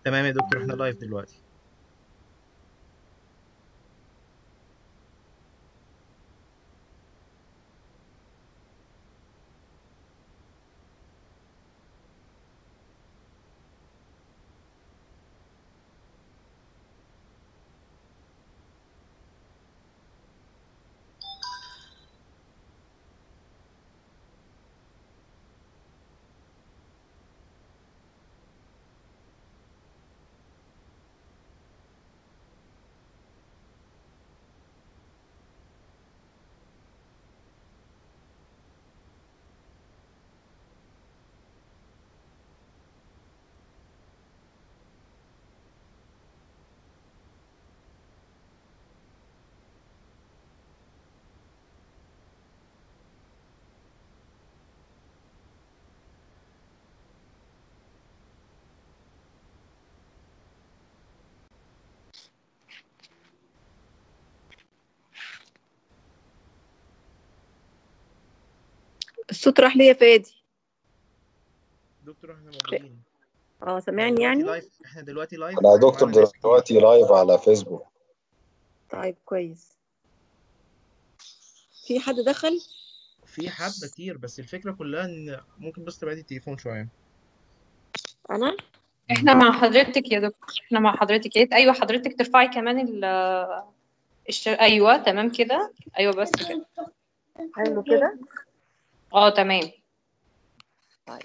تمام يا دكتور احنا لايف دلوقتي الصوت راح ليا فادي دكتور احنا موجودين اه احنا سامعني دلوقتي يعني لايف احنا دلوقتي لايف انا يا ومعانا دكتور ناس كتير دلوقتي لايف على فيسبوك طيب كويس في حد دخل في حبة كتير بس الفكرة كلها ان ممكن بس تبعدي التليفون شوية انا احنا مع حضرتك يا دكتور احنا مع حضرتك يا ريت ايوه حضرتك ترفعي كمان ال الش... ايوه تمام كده ايوه بس كده حلو كده اه تمام طيب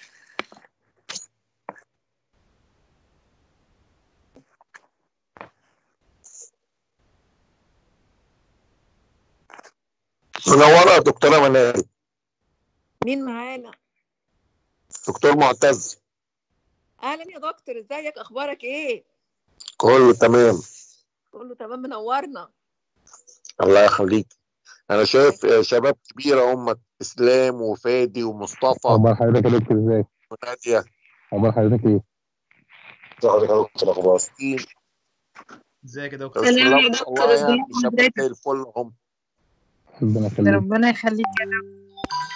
منورة يا دكتورة منال مين معانا دكتور معتز اهلا يا دكتور ازيك اخبارك ايه كله تمام كله تمام منورنا الله يخليك أنا شايف شباب كبيرة هم إسلام وفادي ومصطفى أخبار حضرتك يا دكتور إزاي؟ ونادية أخبار حضرتك إيه؟ ازي حضرتك يا دكتور اخبار وسكين ازيك يا دكتور بسم سلام الله يا ما شاء دكتور الله ازيك يعني شباب حضرتك زي الفل هم ربنا يخليك ربنا يخليك يا رب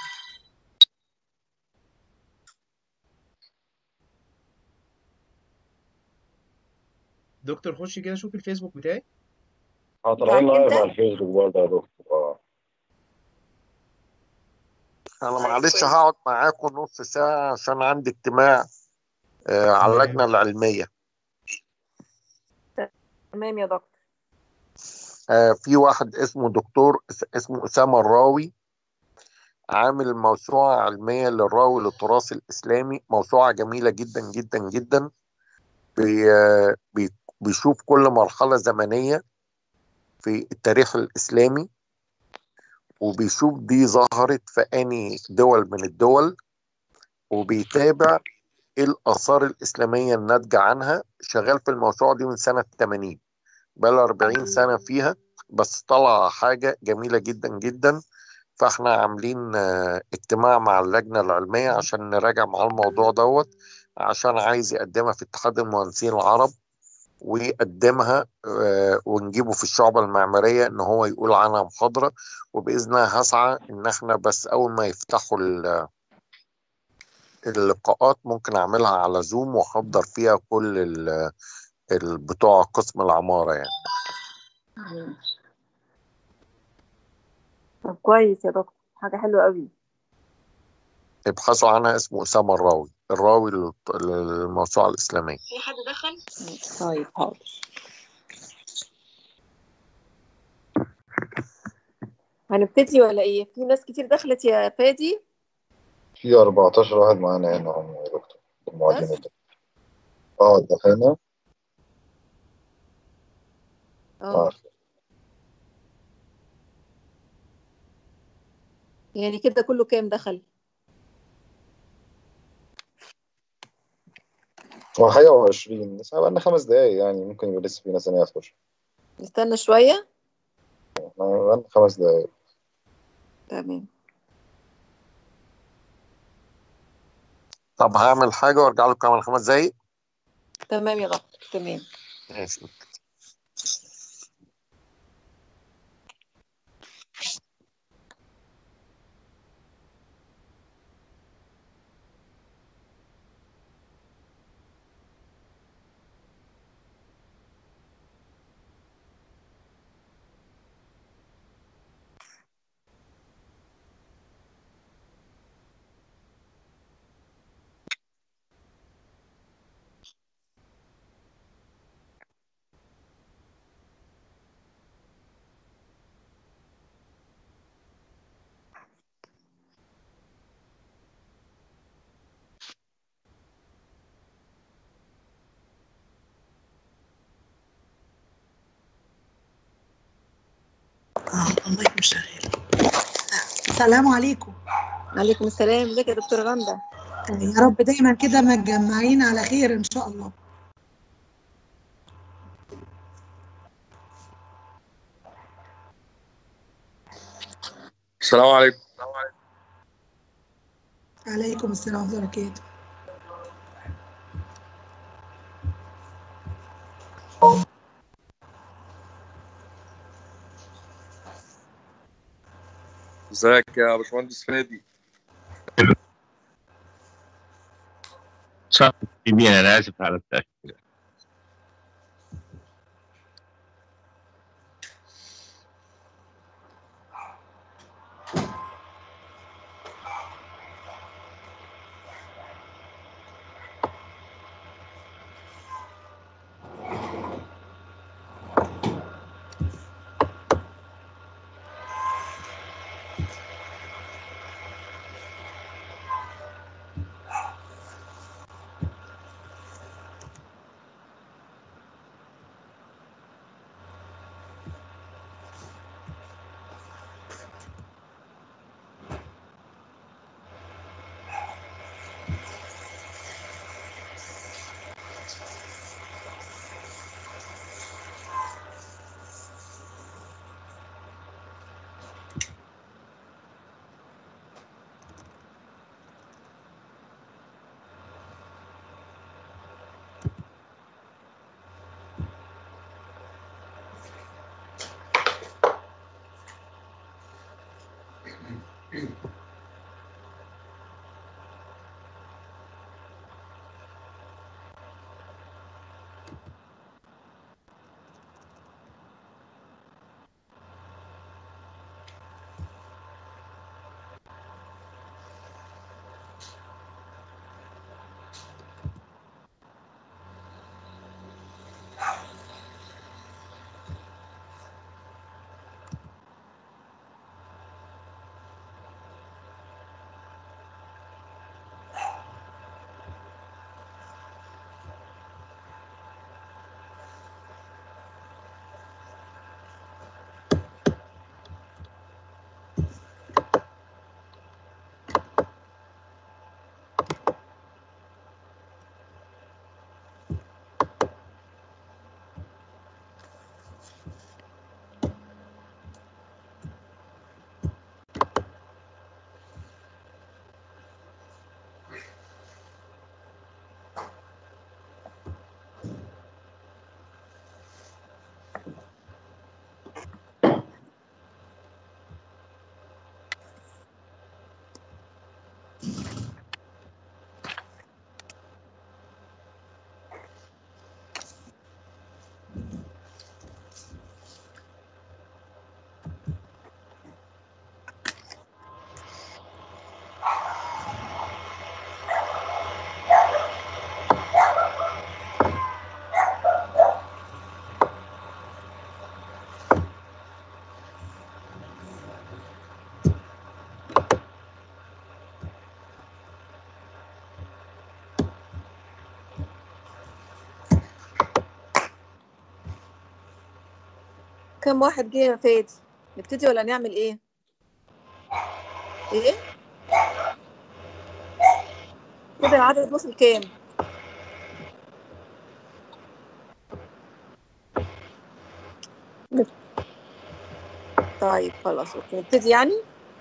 دكتور خش كده شوف الفيسبوك بتاعي اه طالعين بتاعك لايف انت على الفيسبوك برضه يا دكتور اه أنا طيب معلش كويس هقعد معاكم نص ساعة عشان عندي اجتماع آه، على اللجنة تمام العلمية تمام يا دكتور آه، في واحد اسمه دكتور اس- اسمه أسامة الراوي عامل موسوعة علمية للراوي للتراث الإسلامي موسوعة جميلة جدا جدا جدا بي بي بيشوف كل مرحلة زمنية في التاريخ الإسلامي وبيشوف دي ظهرت في أني دول من الدول وبيتابع إيه الآثار الإسلامية الناتجة عنها شغال في الموسوعة دي من سنة 80 بقى 40 سنة فيها بس طلع حاجة جميلة جدا جدا فاحنا عاملين آه، اجتماع مع اللجنة العلمية عشان نراجع مع الموضوع دوت عشان عايز يقدمها في اتحاد المهندسين العرب ويقدمها آه، ونجيبه في الشعبة المعمارية ان هو يقول عنها محاضرة وبإذن الله هسعى ان احنا بس اول ما يفتحوا ال- اللقاءات ممكن اعملها على زوم واحضر فيها كل ال- ال- بتوع قسم العمارة يعني طب كويس يا دكتور حاجة حلوة قوي ابحثوا عنها اسمه أسامة الراوي الراوي للط- للموسوعة الإسلامية في حد دخل طيب حاضر هنبتدي ولا ايه في ناس كتير دخلت يا فادي في 14 واحد معانا هنا هم يا دكتور المعيدين بس الدكتور. اه دخلنا اه اه يعني كده كله كام دخل هو حقيقة هو 20 بس بقى لنا خمس دقايق يعني ممكن يبقى لسه في ناس تانية هتخش نستنى شوية احنا بقى لنا خمس دقايق تمام طب هعمل حاجة وارجع لكم كمان خمس دقايق تمام يا دكتور تمام ماشي المايك مش شغال السلام عليكم عليكم السلام ازيك يا دكتورة غندة يا رب دايما كده متجمعين على خير ان شاء الله السلام عليكم عليكم السلام ورحمه الله وبركاته ازيك يا باشمهندس فادي صح يمين انا اسف على التاخير كم واحد جه يا فادي نبتدي ولا نعمل ايه ايه كده العدد وصل كام طيب خلاص اوكي نبتدي يعني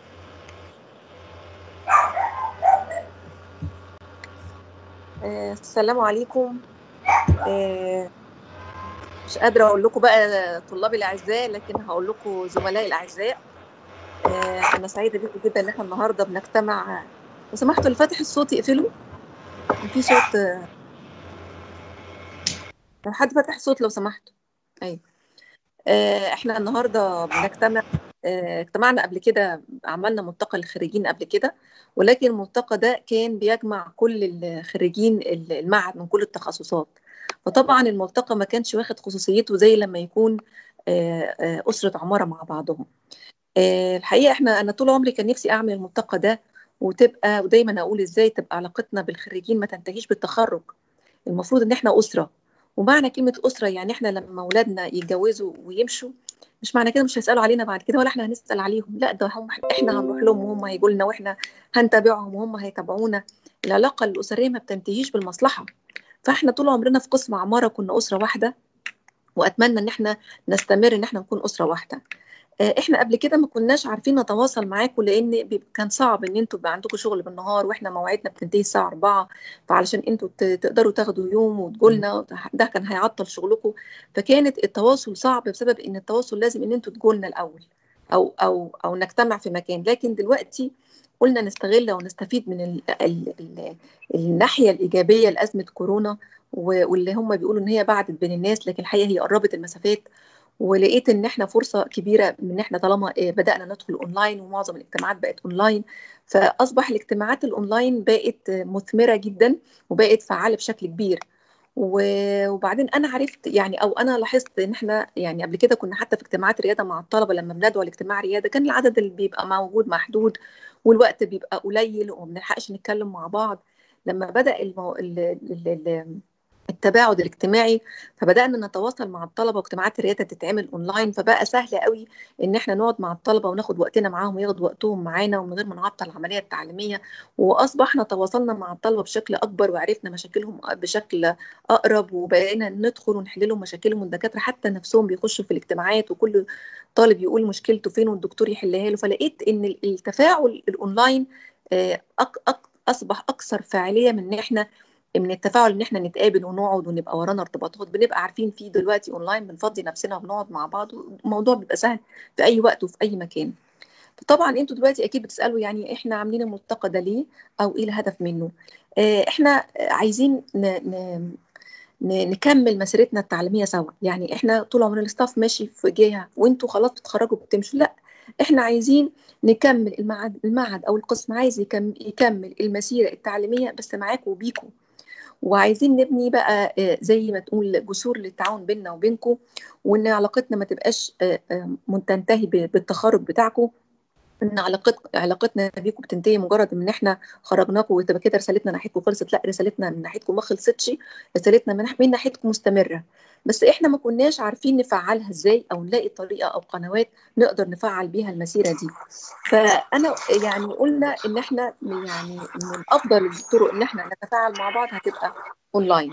آه السلام عليكم آه مش قادرة أقول لكم بقى طلابي الأعزاء لكن هقول لكم زملائي الأعزاء آه أنا سعيدة بيكم جدا إن إحنا النهاردة بنجتمع لو سمحتوا اللي فاتح الصوت يقفلوا في صوت آه، لو حد فاتح صوت لو سمحتوا أيوة آه إحنا النهاردة بنجتمع آه اجتمعنا قبل كده عملنا ملتقى للخريجين قبل كده ولكن الملتقى ده كان بيجمع كل الخريجين المعهد من كل التخصصات فطبعا الملتقى ما كانش واخد خصوصيته زي لما يكون آه، آه، أسرة عمارة مع بعضهم آه، الحقيقة احنا أنا طول عمري كان نفسي أعمل الملتقى ده وتبقى ودايما أقول إزاي تبقى علاقتنا بالخريجين ما تنتهيش بالتخرج المفروض إن احنا أسرة ومعنى كلمة أسرة يعني احنا لما أولادنا يتجوزوا ويمشوا مش معنى كده مش هيسالوا علينا بعد كده ولا احنا هنسال عليهم لا ده هم احنا هنروح لهم وهم هيجوا لنا واحنا هنتابعهم وهم هيتابعونا العلاقه الاسريه ما بتنتهيش بالمصلحه فاحنا طول عمرنا في قسم عماره كنا اسره واحده واتمنى ان احنا نستمر ان احنا نكون اسره واحده آه، احنا قبل كده ما كناش عارفين نتواصل معاكم لان بيبقى- كان صعب ان انتوا يبقى عندكم شغل بالنهار واحنا مواعيدنا بتنتهي الساعه 4 فعلشان انتوا ت- تقدروا تاخدوا يوم وتقولنا ده كان هيعطل شغلكم فكانت التواصل صعب بسبب ان التواصل لازم ان انتوا تقولنا الاول او او او نجتمع في مكان لكن دلوقتي قلنا نستغل ونستفيد من ال ال ال الناحيه الايجابيه لازمه كورونا و- واللي هم بيقولوا ان هي بعدت بين الناس لكن الحقيقه هي قربت المسافات ولقيت ان احنا فرصه كبيره ان احنا طالما آه، بدانا ندخل اونلاين ومعظم الاجتماعات بقت اونلاين فاصبح الاجتماعات الاونلاين بقت آه، مثمره جدا وبقت فعاله بشكل كبير و- وبعدين انا عرفت يعني او انا لاحظت ان احنا يعني قبل كده كنا حتى في اجتماعات رياده مع الطلبه لما بندعو لاجتماع رياده كان العدد اللي بيبقى موجود محدود والوقت بيبقى قليل وما بنلحقش نتكلم مع بعض لما بدا المو... ال... ال... ال... التباعد الاجتماعي فبدانا نتواصل مع الطلبه واجتماعات الرياده تتعمل اونلاين فبقى سهل قوي ان احنا نقعد مع الطلبه وناخد وقتنا معاهم وياخدوا وقتهم معانا ومن غير ما نعطل العمليه التعليميه واصبحنا تواصلنا مع الطلبه بشكل اكبر وعرفنا مشاكلهم بشكل اقرب وبقينا ندخل ونحل لهم مشاكلهم والدكاتره حتى نفسهم بيخشوا في الاجتماعات وكل طالب يقول مشكلته فين والدكتور يحلها له فلقيت ان التفاعل الاونلاين آه، أك أك اصبح اكثر فاعليه من ان احنا من التفاعل ان احنا نتقابل ونقعد ونبقى ورانا ارتباطات بنبقى عارفين فيه دلوقتي اونلاين بنفضي نفسنا وبنقعد مع بعض والموضوع بيبقى سهل في اي وقت وفي اي مكان طبعا انتوا دلوقتي اكيد بتسالوا يعني احنا عاملين الملتقى ده ليه او ايه الهدف منه آه، احنا عايزين ن... ن... ن- نكمل مسيرتنا التعليميه سوا يعني احنا طول عمرنا الستاف ماشي في جهه وانتوا خلاص بتتخرجوا بتمشوا لا احنا عايزين نكمل المعهد المعهد او القسم عايز يكم- يكمل المسيره التعليميه بس معاكم وبيكم وعايزين نبني بقى آه، زي ما تقول جسور للتعاون بيننا وبينكم وان علاقتنا ما تبقاش آه، آه، تنتهي ب- بالتخرج بتاعكم ان علاقت علاقتنا بيكم بتنتهي مجرد ان احنا خرجناكم وتبقى كده رسالتنا ناحيتكم خلصت لا رسالتنا من ناحيتكم ما خلصتش رسالتنا من من ناحيتكم مستمره بس احنا ما كناش عارفين نفعلها ازاي او نلاقي طريقه او قنوات نقدر نفعل بيها المسيره دي فانا يعني قلنا ان احنا يعني من افضل الطرق ان احنا نتفاعل مع بعض هتبقى اونلاين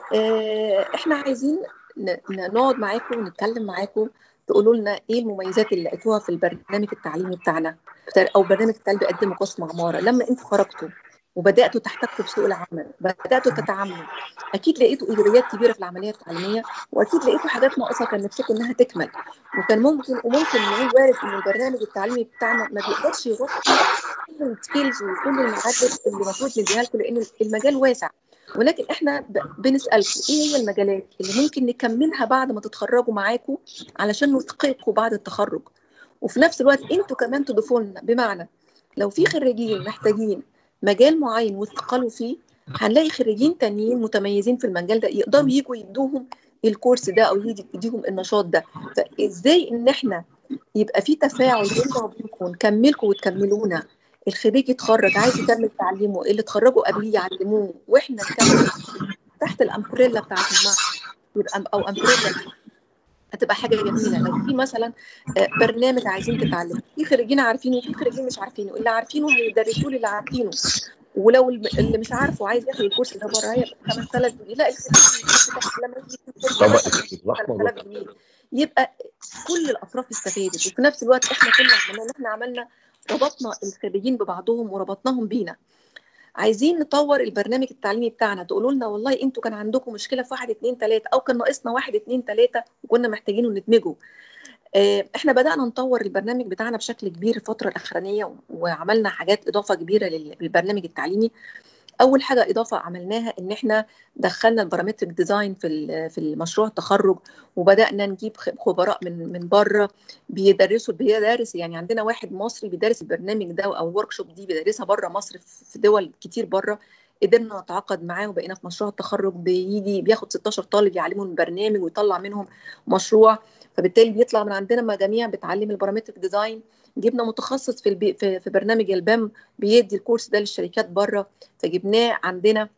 آه، احنا عايزين ن- ن- نقعد معاكم ونتكلم معاكم تقولوا لنا ايه المميزات اللي لقيتوها في البرنامج التعليمي بتاعنا بتاع- او برنامج التعليم بيقدمه قسم عماره لما انتوا خرجتوا وبداتوا تحتكوا بسوق العمل بداتوا تتعاملوا اكيد لقيتوا ايجابيات كبيره في العمليه التعليميه واكيد لقيتوا حاجات ناقصه كان نفسكم انها تكمل وكان ممكن وممكن نقول وارد ان البرنامج التعليمي بتاعنا ما بيقدرش يغطي كل السكيلز وكل المعارف اللي المفروض نديها لكم لان المجال واسع ولكن احنا ب- بنسالكم ايه هي المجالات اللي ممكن نكملها بعد ما تتخرجوا معاكم علشان نثقلكم بعد التخرج وفي نفس الوقت انتوا كمان تضيفوا لنا بمعنى لو في خريجين محتاجين مجال معين واستقالوا فيه هنلاقي خريجين تانيين متميزين في المجال ده يقدروا يجوا يدوهم الكورس ده او يجي يديهم النشاط ده فازاي ان احنا يبقى في تفاعل بيننا وبينكم نكملكم وتكملونا الخريج يتخرج عايز يكمل تعليمه اللي اتخرجوا قبليه يعلموه واحنا نكمل تحت الامبريلا بتاعت المعهد يبقى او امبريلا هتبقى حاجه جميله لو في مثلا آه، برنامج عايزين تتعلموا في خريجين عارفينه وفي خريجين مش عارفينه اللي عارفينه هيدرسوه اللي عارفينه ولو الم- اللي مش عارفه عايز ياخد الكورس ده بره هيبقى 5000 جنيه لا الكورس ده لما يجي الكورس ده طبق اللحمه 3000 جنيه يبقى كل الاطراف استفادت وفي نفس الوقت احنا كل اللي عملناه ان احنا عملنا ربطنا الخريجين ببعضهم وربطناهم بينا عايزين نطور البرنامج التعليمي بتاعنا تقولوا لنا والله انتوا كان عندكم مشكله في واحد اتنين تلاته او كان ناقصنا واحد اتنين تلاته وكنا محتاجينه ندمجه آه، احنا بدأنا نطور البرنامج بتاعنا بشكل كبير الفترة الأخرانية و- وعملنا حاجات إضافة كبيرة لل- للبرنامج التعليمي أول حاجة إضافة عملناها إن إحنا دخلنا البارامتريك ديزاين في ال- في المشروع التخرج وبدأنا نجيب خ- خبراء من من بره بيدرسوا بيدرس يعني عندنا واحد مصري بيدرس البرنامج ده أو الورك شوب دي بيدرسها بره مصر في في دول كتير بره قدرنا نتعاقد معاه وبقينا في مشروع التخرج بيجي بياخد 16 طالب يعلمهم البرنامج ويطلع منهم مشروع فبالتالي بيطلع من عندنا مجاميع بتعلم البارامتريك ديزاين جبنا متخصص في البي في, في برنامج البام بيدي الكورس ده للشركات بره فجبناه عندنا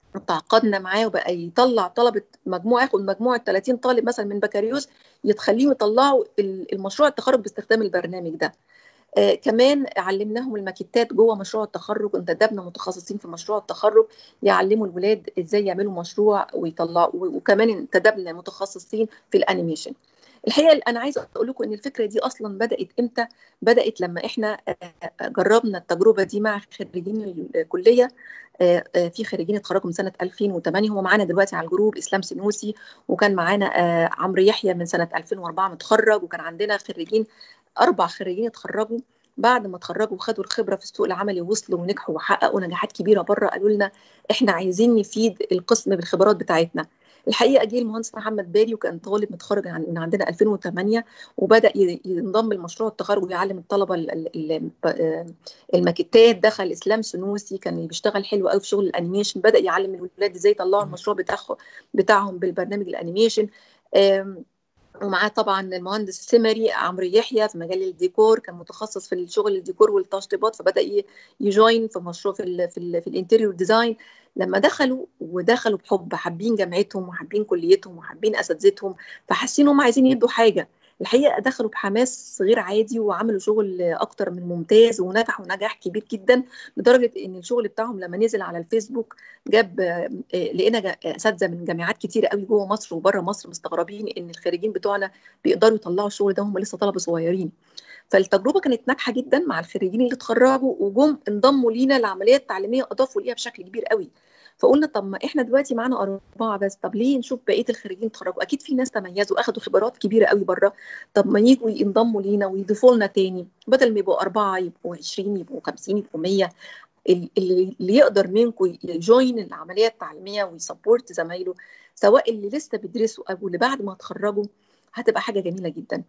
تعاقدنا معاه وبقى يطلع طلبه مجموعه ياخد مجموعه 30 طالب مثلا من بكالوريوس يتخليهم يطلعوا ال- المشروع التخرج باستخدام البرنامج ده آه كمان علمناهم الماكيتات جوه مشروع التخرج انتدبنا متخصصين في مشروع التخرج يعلموا الولاد ازاي يعملوا مشروع ويطلعوا و- وكمان انتدبنا متخصصين في الانيميشن الحقيقه انا عايزه اقول لكم ان الفكره دي اصلا بدات امتى بدات لما احنا آه، جربنا التجربه دي مع خريجين الكليه آه، آه، في خريجين اتخرجوا من سنه 2008 هو معانا دلوقتي على الجروب اسلام سنوسي وكان معانا آه، عمرو يحيى من سنه 2004 متخرج وكان عندنا خريجين اربع خريجين اتخرجوا بعد ما اتخرجوا وخدوا الخبره في السوق العملي ووصلوا ونجحوا وحققوا نجاحات كبيره بره قالوا لنا احنا عايزين نفيد القسم بالخبرات بتاعتنا الحقيقه جه المهندس محمد باري وكان طالب متخرج عن- من عندنا 2008 وبدا ي- ينضم لمشروع التخرج ويعلم الطلبه ال- ال- ال- آه، الماكيتات دخل اسلام سنوسي كان بيشتغل حلو قوي في شغل الانيميشن بدا يعلم الولاد ازاي يطلعوا المشروع بتاعهم بتاعهم بالبرنامج الانيميشن آم، ومعاه طبعا المهندس السمري عمرو يحيى في مجال الديكور كان متخصص في الشغل الديكور والتشطيبات فبدا ي- يجوين في مشروع في ال في, ال في الانتيريور ديزاين لما دخلوا ودخلوا بحب حابين جامعتهم وحابين كليتهم وحابين اساتذتهم فحاسين هم عايزين يدوا حاجه الحقيقه دخلوا بحماس غير عادي وعملوا شغل اكتر من ممتاز ونجحوا نجاح كبير جدا لدرجه ان الشغل بتاعهم لما نزل على الفيسبوك جاب آه، آه، لقينا جا- اساتذه من جامعات كتيره قوي جوه مصر وبره مصر مستغربين ان الخريجين بتوعنا بيقدروا يطلعوا الشغل ده هم لسه طلبه صغيرين فالتجربه كانت ناجحه جدا مع الخريجين اللي اتخرجوا وجم انضموا لينا لعمليه تعليميه اضافوا ليها بشكل كبير قوي فقلنا طب ما احنا دلوقتي معانا اربعه بس طب ليه نشوف بقيه الخريجين اتخرجوا اكيد في ناس تميزوا اخدوا خبرات كبيره قوي بره طب ما يجوا ينضموا لينا ويضيفوا لنا تاني بدل ما يبقوا اربعه يبقوا 20 يبقوا 50 يبقوا 100 ال- اللي اللي يقدر منكم يجوين العمليه التعليميه ويسبورت زمايله سواء اللي لسه بيدرسوا او اللي بعد ما اتخرجوا هتبقى حاجه جميله جدا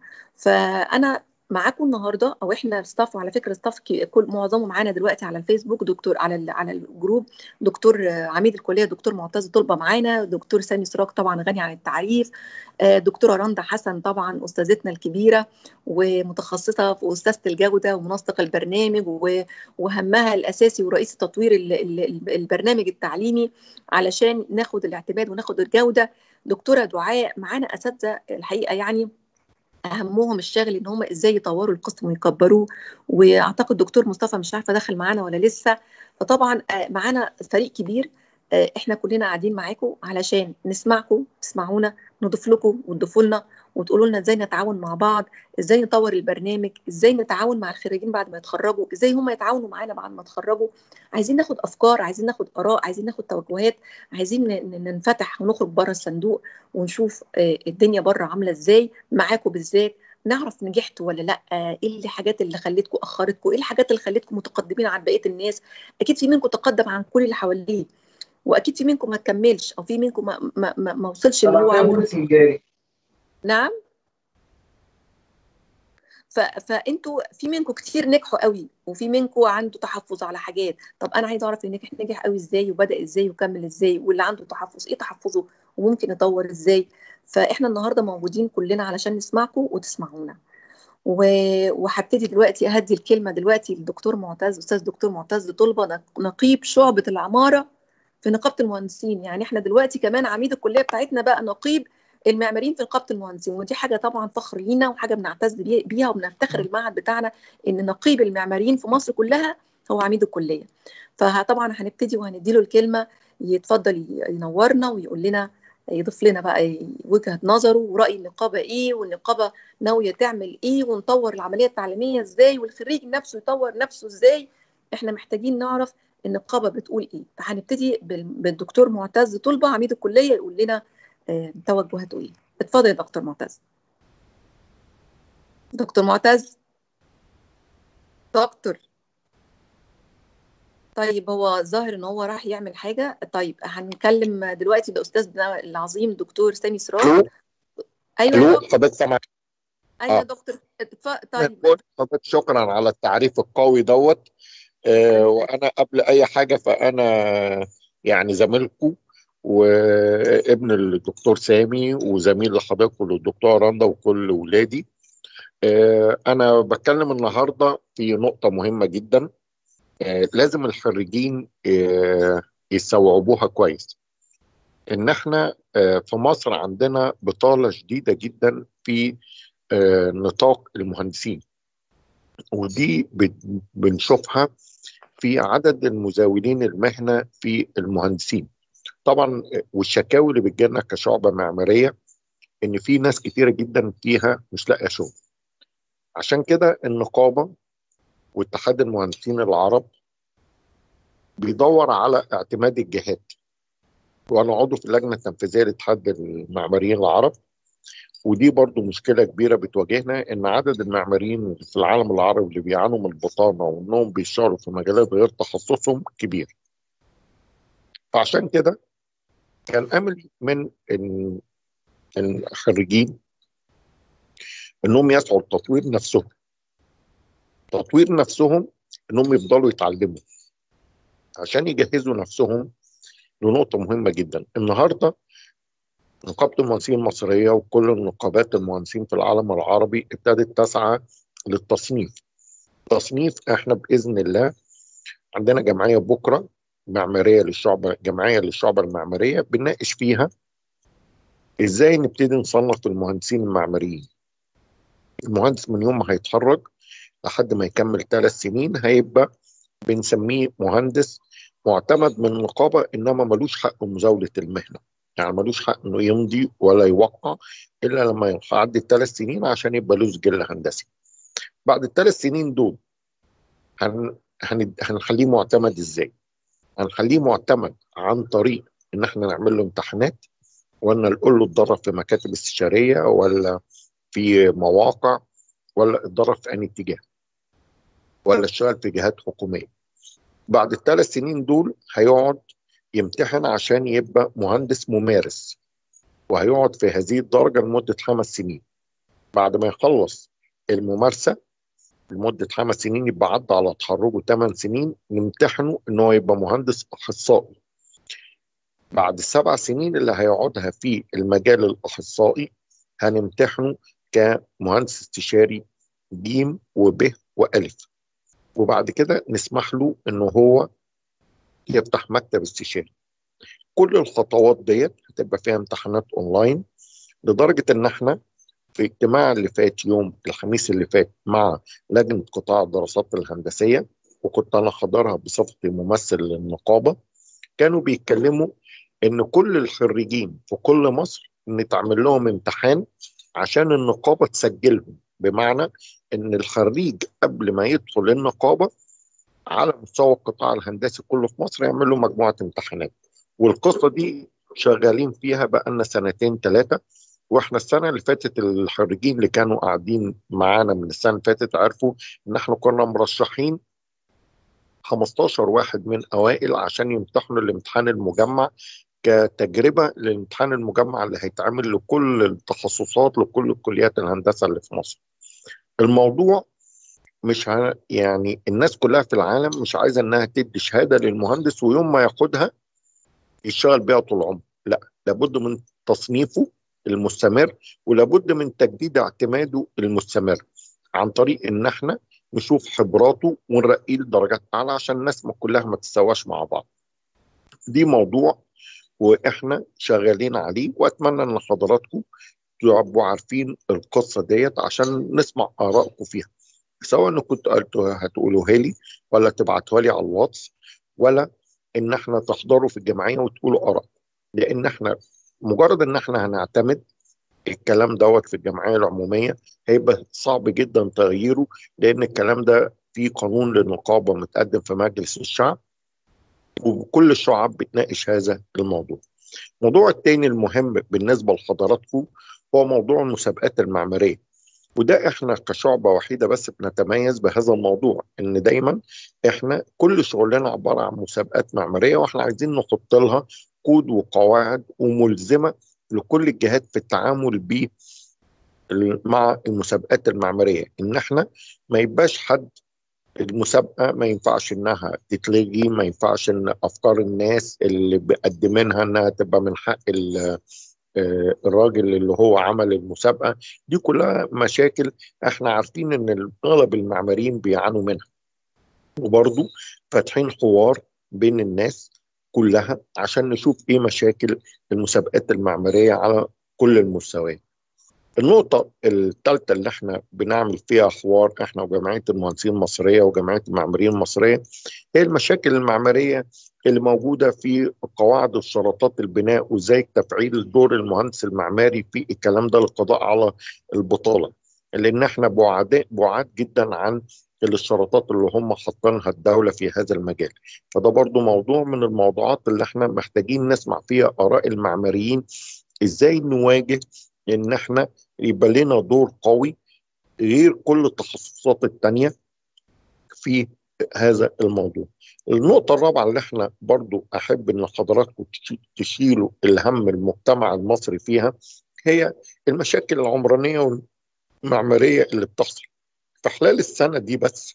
فانا معاكم النهارده او احنا ستاف وعلى فكره ستاف كي- كل معظمه معانا دلوقتي على الفيسبوك دكتور على ال- على الجروب دكتور آه، عميد الكليه دكتور معتز طلبه معانا دكتور سامي سراج طبعا غني عن التعريف آه، دكتوره رندا حسن طبعا استاذتنا الكبيره ومتخصصه في استاذه الجوده ومنسق البرنامج و- وهمها الاساسي ورئيس تطوير ال- ال- ال- البرنامج التعليمي علشان ناخد الاعتماد وناخد الجوده دكتوره دعاء معانا اساتذه الحقيقه يعني اهمهم الشاغل ان هم ازاي يطوروا القسم ويكبروه واعتقد دكتور مصطفى مش عارفه دخل معانا ولا لسه فطبعا آه، معانا فريق كبير آه، احنا كلنا قاعدين معاكم علشان نسمعكم تسمعونا نضيف لكم وتضيفوا لنا وتقولوا لنا ازاي نتعاون مع بعض ازاي نطور البرنامج ازاي نتعاون مع الخريجين بعد ما يتخرجوا ازاي هم يتعاونوا معانا بعد ما يتخرجوا عايزين ناخد افكار عايزين ناخد اراء عايزين ناخد توجهات عايزين ن- ن- ننفتح ونخرج بره الصندوق ونشوف آه، الدنيا بره عامله ازاي معاكم بالذات نعرف نجحتوا ولا لا ايه الحاجات اللي خلتكم اخرتكم ايه الحاجات اللي خلتكم متقدمين عن بقيه الناس اكيد في منكم تقدم عن كل اللي حواليه واكيد في منكم ما كملش او في منكم ما, ما, ما, ما وصلش اللي هو عاوزه نعم ف... فانتوا في منكم كتير نجحوا قوي وفي منكم عنده تحفظ على حاجات طب انا عايزه اعرف اللي نجح نجح قوي ازاي وبدا ازاي وكمل ازاي واللي عنده تحفظ ايه تحفظه وممكن يطور ازاي فاحنا النهارده موجودين كلنا علشان نسمعكم وتسمعونا و- وهبتدي دلوقتي اهدي الكلمه دلوقتي للدكتور معتز استاذ دكتور معتز طلبه نق- نقيب شعبه العماره في نقابه المهندسين يعني احنا دلوقتي كمان عميد الكليه بتاعتنا بقى نقيب المعماريين في نقابه المهندسين ودي حاجه طبعا فخر لينا وحاجه بنعتز بي- بيها وبنفتخر المعهد بتاعنا ان نقيب المعماريين في مصر كلها هو عميد الكليه فطبعا هنبتدي وهنديله الكلمه يتفضل ي- ينورنا ويقول لنا يضيف لنا بقى وجهه نظره وراي النقابه ايه والنقابه ناويه تعمل ايه ونطور العمليه التعليميه ازاي والخريج نفسه يطور نفسه ازاي احنا محتاجين نعرف النقابه بتقول ايه فهنبتدي بال- بالدكتور معتز طلبه عميد الكليه يقول لنا آه، توجهاته ايه اتفضل يا دكتور معتز دكتور معتز دكتور طيب هو ظاهر ان هو راح يعمل حاجه طيب هنكلم دلوقتي باستاذنا العظيم دكتور سامي سراج الو ايوه يا الو دكتور حضرتك سامع ايوه يا اه دكتور اتف- طيب بقول حضرتك شكرا على التعريف القوي دوت آه، وانا قبل اي حاجه فانا يعني زميلكم وابن الدكتور سامي وزميل لحضرتك والدكتوره رندا وكل ولادي آه، انا بتكلم النهارده في نقطه مهمه جدا آه، لازم الخريجين آه، يستوعبوها كويس ان احنا آه، في مصر عندنا بطاله شديده جدا في آه، نطاق المهندسين ودي بن- بنشوفها في عدد المزاولين المهنه في المهندسين طبعا آه، والشكاوي اللي بتجيلنا كشعبه معماريه ان في ناس كتيره جدا فيها مش لاقيه شغل عشان كده النقابه واتحاد المهندسين العرب بيدور على اعتماد الجهات وانا عضو في اللجنه التنفيذيه لاتحاد المعماريين العرب ودي برضو مشكله كبيره بتواجهنا ان عدد المعماريين في العالم العربي اللي بيعانوا من البطاله وانهم بيشتغلوا في مجالات غير تخصصهم كبير فعشان كده كان املي من إن الخريجين انهم يسعوا لتطوير نفسهم تطوير نفسهم انهم يفضلوا يتعلموا عشان يجهزوا نفسهم لنقطه مهمه جدا النهارده نقابه المهندسين المصريه وكل النقابات المهندسين في العالم العربي ابتدت تسعى للتصنيف تصنيف احنا باذن الله عندنا جمعيه بكره معماريه للشعب جمعيه للشعب المعماريه بنناقش فيها ازاي نبتدي نصنف المهندسين المعماريين المهندس من يوم ما هيتخرج لحد ما يكمل ثلاث سنين هيبقى بنسميه مهندس معتمد من النقابه انما ملوش حق مزاوله المهنه يعني ملوش حق انه يمضي ولا يوقع الا لما يعدي الثلاث سنين عشان يبقى له سجل هندسي بعد الثلاث سنين دول هن... هن... هنخليه معتمد ازاي؟ هنخليه معتمد عن طريق ان احنا نعمل له امتحانات ولا نقول له اتدرب في مكاتب استشاريه ولا في مواقع ولا اتدرب في انهي اتجاه ولا اشتغل في جهات حكوميه بعد الثلاث سنين دول هيقعد يمتحن عشان يبقى مهندس ممارس وهيقعد في هذه الدرجه لمده خمس سنين بعد ما يخلص الممارسه لمده خمس سنين يبقى عدى على تخرجه ثمان سنين نمتحنه ان هو يبقى مهندس اخصائي بعد السبع سنين اللي هيقعدها في المجال الاخصائي هنمتحنه كمهندس استشاري ج وب والف وبعد كده نسمح له انه هو يفتح مكتب استشاري كل الخطوات ديت هتبقى فيها امتحانات اونلاين لدرجه ان احنا في اجتماع اللي فات يوم الخميس اللي فات مع لجنه قطاع الدراسات الهندسيه وكنت انا حاضرها بصفتي ممثل للنقابه كانوا بيتكلموا ان كل الخريجين في كل مصر ان تعمل لهم امتحان عشان النقابه تسجلهم بمعنى ان الخريج قبل ما يدخل النقابه على مستوى القطاع الهندسي كله في مصر يعمل له مجموعه امتحانات والقصه دي شغالين فيها بقالنا سنتين ثلاثه واحنا السنه اللي فاتت الخريجين اللي كانوا قاعدين معانا من السنه اللي فاتت عرفوا ان احنا كنا مرشحين 15 واحد من اوائل عشان يمتحنوا الامتحان المجمع كتجربه للامتحان المجمع اللي هيتعمل لكل التخصصات لكل كليات الهندسه اللي في مصر. الموضوع مش ه... يعني الناس كلها في العالم مش عايزه انها تدي شهاده للمهندس ويوم ما ياخدها يشتغل بيها طول عمره، لا لابد من تصنيفه المستمر ولابد من تجديد اعتماده المستمر عن طريق ان احنا نشوف خبراته ونرقيه لدرجات اعلى عشان الناس ما كلها ما تتساواش مع بعض. دي موضوع واحنا شغالين عليه واتمنى ان حضراتكم تبقوا عارفين القصه ديت عشان نسمع ارائكم فيها سواء ان كنتوا هتقولوها لي ولا تبعتوها لي على الواتس ولا ان احنا تحضروا في الجمعيه وتقولوا ارائكم لان احنا مجرد ان احنا هنعتمد الكلام دوت في الجمعيه العموميه هيبقى صعب جدا تغييره لان الكلام ده في قانون للنقابه متقدم في مجلس الشعب وكل الشعب بتناقش هذا الموضوع. الموضوع الثاني المهم بالنسبه لحضراتكم هو موضوع المسابقات المعماريه. وده احنا كشعبه وحيده بس بنتميز بهذا الموضوع ان دايما احنا كل شغلنا عباره عن مسابقات معماريه واحنا عايزين نحط لها كود وقواعد وملزمه لكل الجهات في التعامل ب مع المسابقات المعماريه ان احنا ما يبقاش حد المسابقه ما ينفعش انها تتلغي ما ينفعش ان افكار الناس اللي بيقدمينها انها تبقى من حق الراجل اللي هو عمل المسابقه دي كلها مشاكل احنا عارفين ان اغلب المعماريين بيعانوا منها وبرضه فاتحين حوار بين الناس كلها عشان نشوف ايه مشاكل المسابقات المعماريه على كل المستويات. النقطة الثالثة اللي احنا بنعمل فيها حوار احنا وجمعية المهندسين المصرية وجمعية المعماريين المصرية هي المشاكل المعمارية اللي موجودة في قواعد الشرطات البناء وازاي تفعيل دور المهندس المعماري في الكلام ده للقضاء على البطالة لان احنا بعاد بعاد جدا عن الاشتراطات اللي هم حاطينها الدولة في هذا المجال فده برضو موضوع من الموضوعات اللي احنا محتاجين نسمع فيها آراء المعماريين ازاي نواجه ان احنا يبقى لنا دور قوي غير كل التخصصات التانية في هذا الموضوع النقطة الرابعة اللي احنا برضو أحب أن حضراتكم تشيلوا الهم المجتمع المصري فيها هي المشاكل العمرانية والمعمارية اللي بتحصل في خلال السنة دي بس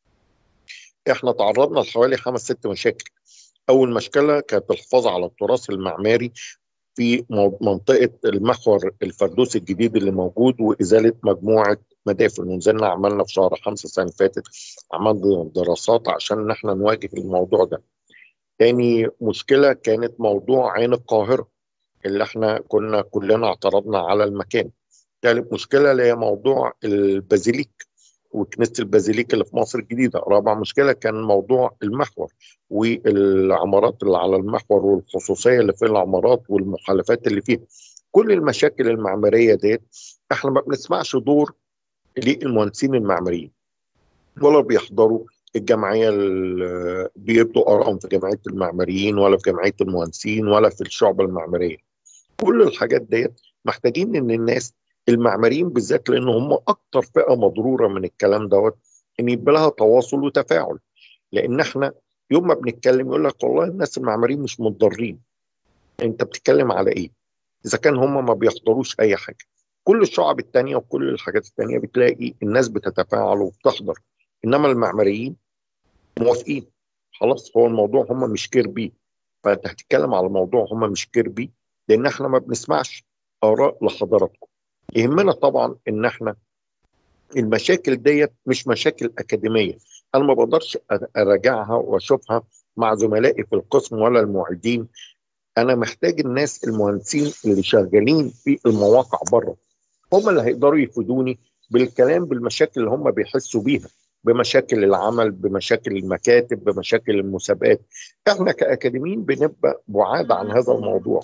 احنا تعرضنا لحوالي خمس ست مشاكل أول مشكلة كانت الحفاظ على التراث المعماري في منطقة المحور الفردوس الجديد اللي موجود وإزالة مجموعة مدافن ونزلنا عملنا في شهر خمسة السنة اللي فاتت عملنا دراسات عشان احنا نواجه الموضوع ده تاني مشكلة كانت موضوع عين القاهرة اللي احنا كنا كلنا اعترضنا على المكان ثالث مشكلة اللي هي موضوع البازيليك وكنيسة البازيليك اللي في مصر الجديدة رابع مشكلة كان موضوع المحور والعمارات اللي على المحور والخصوصية اللي في العمارات والمخالفات اللي فيها كل المشاكل المعمارية ديت احنا ما بنسمعش دور للمهندسين المعماريين ولا بيحضروا الجمعية اللي بيبدوا آرائهم في جمعية المعماريين ولا في جمعية المهندسين ولا في الشعب المعمارية كل الحاجات ديت محتاجين ان الناس المعماريين بالذات لان هم اكتر فئه مضروره من الكلام دوت ان يبقى لها تواصل وتفاعل لان احنا يوم ما بنتكلم يقول لك والله الناس المعماريين مش متضرين انت بتتكلم على ايه اذا كان هم ما بيحضروش اي حاجه كل الشعب التانية وكل الحاجات التانية بتلاقي الناس بتتفاعل وبتحضر انما المعماريين موافقين خلاص هو الموضوع هم مش كير بيه فانت هتتكلم على موضوع هم مش كير بيه لان احنا ما بنسمعش اراء لحضراتكم يهمنا طبعا ان احنا المشاكل ديت مش مشاكل اكاديميه انا ما بقدرش اراجعها واشوفها مع زملائي في القسم ولا المعيدين انا محتاج الناس المهندسين اللي شغالين في المواقع بره هم اللي هيقدروا يفيدوني بالكلام بالمشاكل اللي هم بيحسوا بيها بمشاكل العمل بمشاكل المكاتب بمشاكل المسابقات احنا كاكاديميين بنبقى بعاد عن هذا الموضوع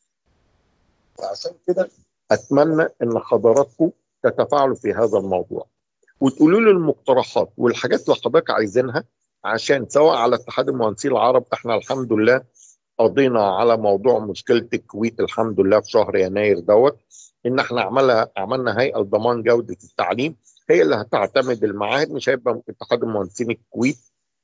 وعشان كده اتمنى ان حضراتكم تتفاعلوا في هذا الموضوع وتقولوا لي المقترحات والحاجات اللي حضرتك عايزينها عشان سواء على اتحاد المهندسين العرب احنا الحمد لله قضينا على موضوع مشكله الكويت الحمد لله في شهر يناير دوت ان احنا عملها عملنا هيئه لضمان جوده التعليم هي اللي هتعتمد المعاهد مش هيبقى اتحاد المهندسين الكويت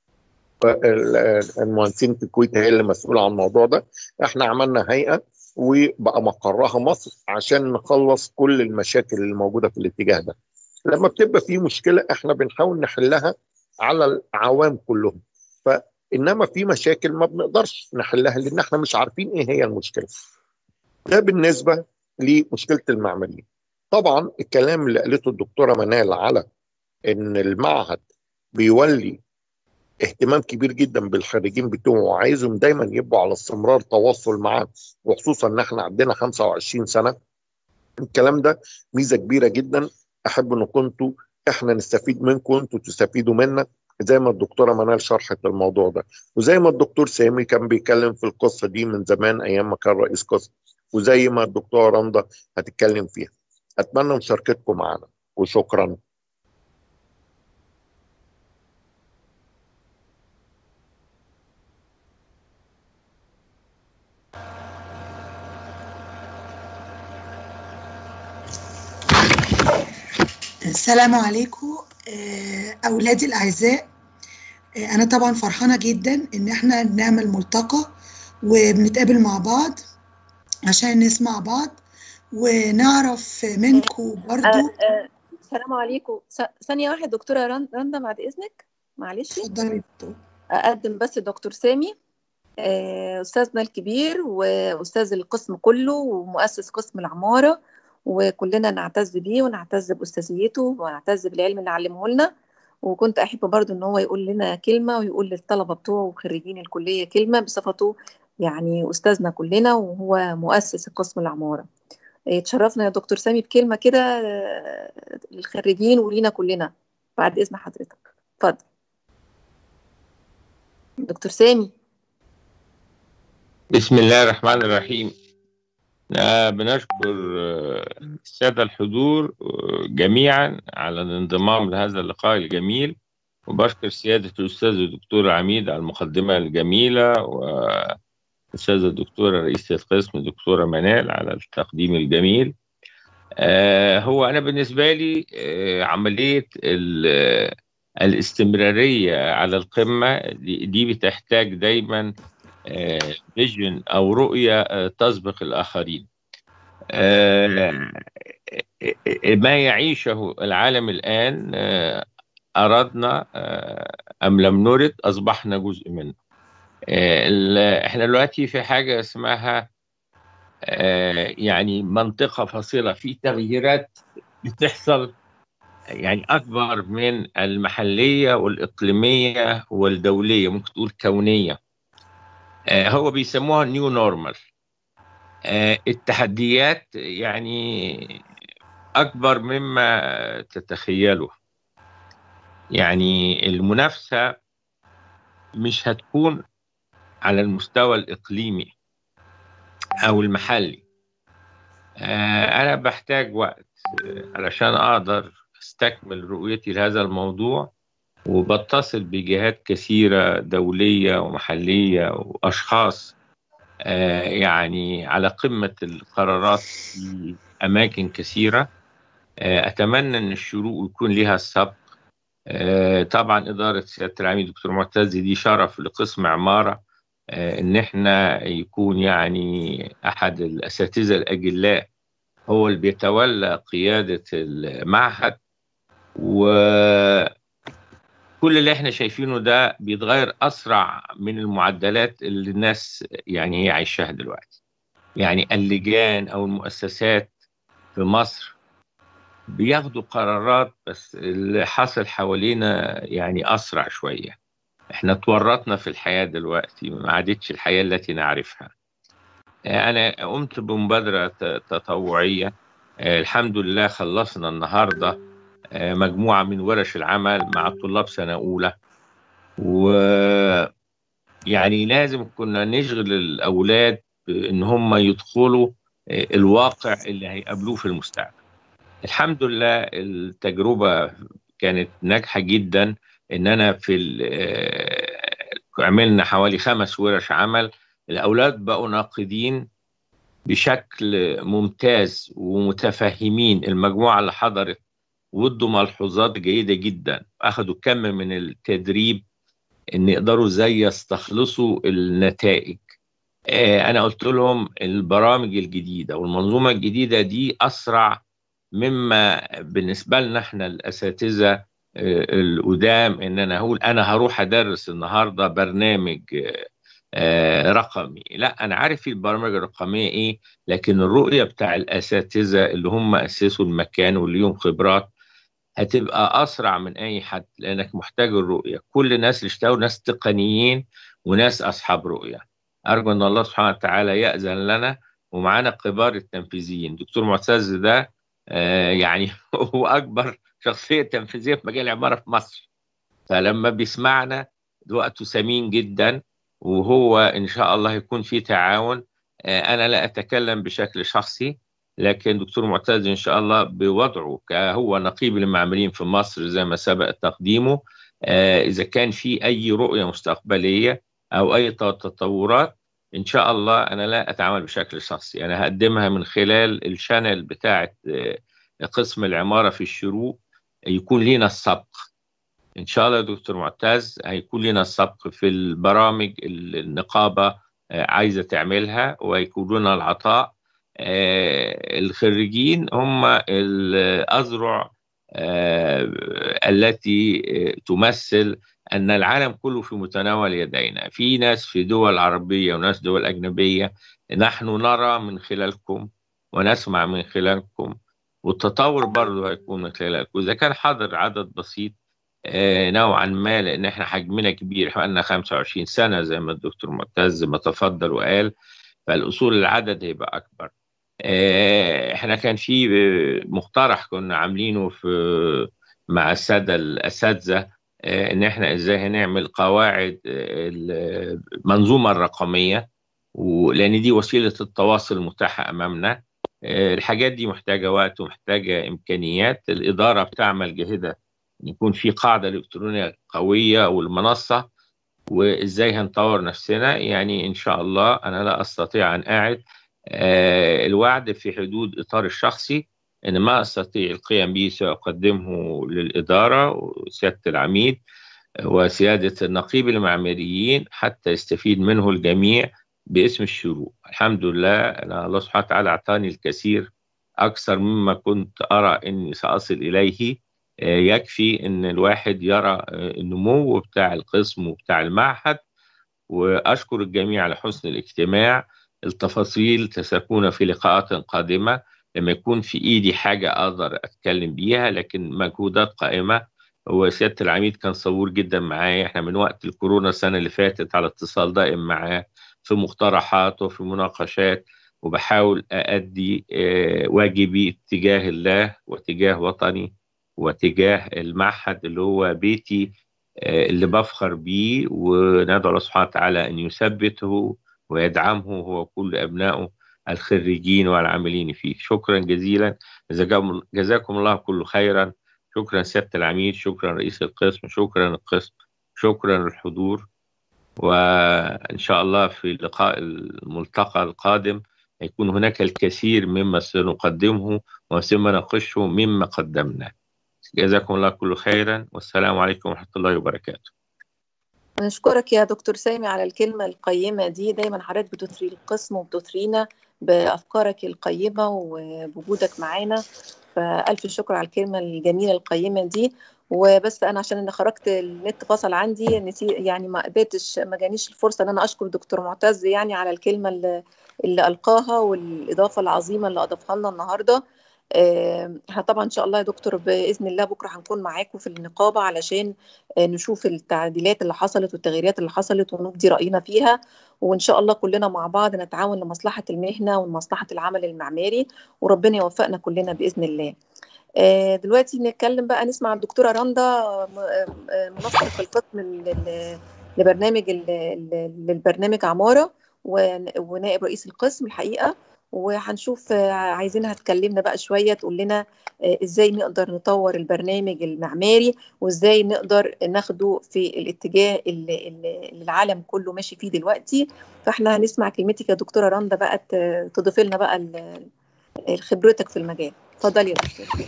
المهندسين في الكويت هي اللي مسؤوله عن الموضوع ده احنا عملنا هيئه وبقى مقرها مصر عشان نخلص كل المشاكل اللي موجوده في الاتجاه ده لما بتبقى في مشكله احنا بنحاول نحلها على العوام كلهم فانما في مشاكل ما بنقدرش نحلها لان احنا مش عارفين ايه هي المشكله ده بالنسبه لمشكله المعماريين طبعا الكلام اللي قالته الدكتوره منال على ان المعهد بيولي اهتمام كبير جدا بالخريجين بتوعه وعايزهم دايما يبقوا على استمرار تواصل معاه وخصوصا ان احنا عندنا 25 سنه الكلام ده ميزه كبيره جدا احب ان كنتوا احنا نستفيد منكم وانتوا تستفيدوا منا زي ما الدكتوره منال شرحت الموضوع ده وزي ما الدكتور سامي كان بيتكلم في القصه دي من زمان ايام ما كان رئيس قسم وزي ما الدكتوره رندا هتتكلم فيها اتمنى مشاركتكم معنا وشكرا السلام عليكم أولادي الأعزاء أنا طبعا فرحانة جدا إن احنا نعمل ملتقى وبنتقابل مع بعض عشان نسمع بعض ونعرف منكم برضو السلام عليكم ثانية واحدة دكتورة رندا بعد إذنك معلش اتفضلي دكتور أقدم بس الدكتور سامي أستاذنا الكبير وأستاذ القسم كله ومؤسس قسم العمارة وكلنا نعتز بيه ونعتز بأستاذيته ونعتز بالعلم اللي علمه لنا وكنت أحب برضو إن هو يقول لنا كلمة ويقول للطلبة بتوعه وخريجين الكلية كلمة بصفته يعني أستاذنا كلنا وهو مؤسس قسم العمارة اتشرفنا يا دكتور سامي بكلمة كده آه، للخريجين ولينا كلنا بعد إذن حضرتك اتفضل دكتور سامي بسم الله الرحمن الرحيم آه، بنشكر آه، السادة الحضور آه، جميعا على الانضمام لهذا اللقاء الجميل وبشكر سيادة الأستاذ الدكتور عميد على المقدمة الجميلة والأستاذة الدكتورة رئيسة القسم الدكتورة منال على التقديم الجميل آه، هو أنا بالنسبة لي آه، عملية ال- الاستمرارية على القمة دي دي بتحتاج دايما فيجن أو رؤية آه، تسبق الآخرين آه، ما يعيشه العالم الآن آه، أردنا آه، أم لم نرد أصبحنا جزء منه آه، ال- إحنا دلوقتي في حاجة اسمها آه، يعني منطقة فاصلة في تغييرات بتحصل يعني أكبر من المحلية والإقليمية والدولية ممكن تقول كونية آه، هو بيسموها نيو نورمال التحديات يعني أكبر مما تتخيله يعني المنافسة مش هتكون على المستوى الإقليمي أو المحلي آه، أنا بحتاج وقت آه، علشان أقدر أستكمل رؤيتي لهذا الموضوع وبتصل بجهات كثيرة دولية ومحلية وأشخاص آه، يعني على قمة القرارات في أماكن كثيرة آه، أتمنى أن الشروق يكون لها السبق آه، طبعا إدارة سيادة العميد دكتور معتز دي شرف لقسم عمارة آه، إن إحنا يكون يعني أحد الأساتذة الأجلاء هو اللي بيتولى قيادة المعهد وكل اللي إحنا شايفينه ده بيتغير أسرع من المعدلات اللي الناس يعني هي عايشاها دلوقتي يعني اللجان أو المؤسسات في مصر بياخدوا قرارات بس اللي حصل حوالينا يعني أسرع شوية احنا تورطنا في الحياة دلوقتي ما عادتش الحياة التي نعرفها أنا قمت بمبادرة ت- تطوعية آه، الحمد لله خلصنا النهاردة آه، مجموعة من ورش العمل مع طلاب سنة أولى و يعني لازم كنا نشغل الأولاد بإن هم يدخلوا آه، الواقع اللي هيقابلوه في المستقبل الحمد لله التجربة كانت ناجحة جدا ان انا في ال- آه، عملنا حوالي خمس ورش عمل الاولاد بقوا ناقدين بشكل ممتاز ومتفهمين المجموعة اللي حضرت وادوا ملحوظات جيدة جدا اخذوا كم من التدريب ان يقدروا ازاي يستخلصوا النتائج آه، انا قلت لهم البرامج الجديدة والمنظومة الجديدة دي اسرع مما بالنسبة لنا احنا الاساتذة آه، القدام ان انا اقول انا هروح ادرس النهارده برنامج آه، آه، رقمي لا انا عارف البرامج الرقميه ايه لكن الرؤيه بتاع الاساتذه اللي هم اسسوا المكان واللي ليهم خبرات هتبقى اسرع من اي حد لانك محتاج الرؤيه كل الناس اللي اشتغلوا ناس تقنيين وناس اصحاب رؤيه ارجو ان الله سبحانه وتعالى ياذن لنا ومعانا كبار التنفيذيين دكتور معتز ده آه، يعني هو اكبر شخصيه تنفيذيه في مجال العماره في مصر فلما بيسمعنا ده وقته ثمين جدا وهو ان شاء الله يكون في تعاون آه، انا لا اتكلم بشكل شخصي لكن دكتور معتز ان شاء الله بوضعه كهو نقيب المعماريين في مصر زي ما سبق تقديمه آه، اذا كان في اي رؤيه مستقبليه او اي تطورات ان شاء الله انا لا اتعامل بشكل شخصي انا هقدمها من خلال الشانل بتاعه آه، قسم العماره في الشروق يكون لنا السبق ان شاء الله يا دكتور معتز هيكون لنا السبق في البرامج اللي النقابه آه، عايزه تعملها ويكون لنا العطاء آه، الخريجين هم الاذرع آه، التي آه، تمثل ان العالم كله في متناول يدينا في ناس في دول عربيه وناس دول اجنبيه نحن نرى من خلالكم ونسمع من خلالكم والتطور برضه هيكون من خلالكم اذا كان حاضر عدد بسيط آه، نوعا ما لان احنا حجمنا كبير احنا بقالنا 25 سنه زي ما الدكتور معتز ما تفضل وقال فالاصول العدد هيبقى اكبر آه، احنا كان في آه، مقترح كنا عاملينه في مع الساده الاساتذه آه، ان احنا ازاي هنعمل قواعد آه، المنظومه الرقميه ولان دي وسيله التواصل المتاحه امامنا آه، الحاجات دي محتاجه وقت ومحتاجه امكانيات الاداره بتعمل جاهده ان يكون في قاعده الكترونيه قويه والمنصه وازاي هنطور نفسنا يعني ان شاء الله انا لا استطيع ان اعد آه، الوعد في حدود اطار الشخصي ان ما استطيع القيام به ساقدمه للاداره وسياده العميد وسياده النقيب المعماريين حتى يستفيد منه الجميع باسم الشروق الحمد لله أنا الله سبحانه وتعالى اعطاني الكثير اكثر مما كنت ارى اني ساصل اليه آه، يكفي ان الواحد يرى آه، النمو بتاع القسم وبتاع المعهد واشكر الجميع على حسن الاجتماع التفاصيل ستكون في لقاءات قادمه لما يكون في ايدي حاجه اقدر اتكلم بيها لكن مجهودات قائمه وسياده العميد كان صبور جدا معايا احنا من وقت الكورونا السنه اللي فاتت على اتصال دائم معاه في مقترحات وفي مناقشات وبحاول أأدي آه، واجبي تجاه الله وتجاه وطني وتجاه المعهد اللي هو بيتي آه، اللي بفخر بيه وندعو الله سبحانه وتعالى أن يثبته ويدعمه هو كل أبنائه الخريجين والعاملين فيه شكرا جزيلا جزاكم جزاكم الله كل خيرا شكرا سيادة العميد شكرا رئيس القسم شكرا القسم شكرا الحضور وإن شاء الله في اللقاء الملتقى القادم يكون هناك الكثير مما سنقدمه وسنناقشه مما قدمناه جزاكم الله كل خيرا والسلام عليكم ورحمة الله وبركاته نشكرك يا دكتور سامي على الكلمة القيمة دي دايما حضرتك بتثري القسم وبتثرينا بأفكارك القيمة وبوجودك معانا فألف شكر على الكلمة الجميلة القيمة دي وبس أنا عشان أنا خرجت النت فصل عندي نسي يعني ما قدرتش ما جانيش الفرصة إن أنا أشكر دكتور معتز يعني على الكلمة اللي, اللي ألقاها والإضافة العظيمة اللي أضافها لنا النهاردة آه، احنا طبعا ان شاء الله يا دكتور باذن الله بكره هنكون معاكم في النقابه علشان آه، نشوف التعديلات اللي حصلت والتغييرات اللي حصلت ونبدي راينا فيها وان شاء الله كلنا مع بعض نتعاون لمصلحه المهنه ومصلحه العمل المعماري وربنا يوفقنا كلنا باذن الله. آه، دلوقتي نتكلم بقى نسمع الدكتوره رندا آه، آه، منسق في القسم لل- لبرنامج ال- للبرنامج عماره ون- ونائب رئيس القسم الحقيقه وهنشوف آه، عايزينها تكلمنا بقى شويه تقول لنا آه، ازاي نقدر نطور البرنامج المعماري وازاي نقدر ناخده في الاتجاه اللي, اللي اللي العالم كله ماشي فيه دلوقتي فاحنا هنسمع كلمتك يا دكتوره رندا بقى ت- تضيفي لنا بقى ال- خبرتك في المجال اتفضلي يا دكتور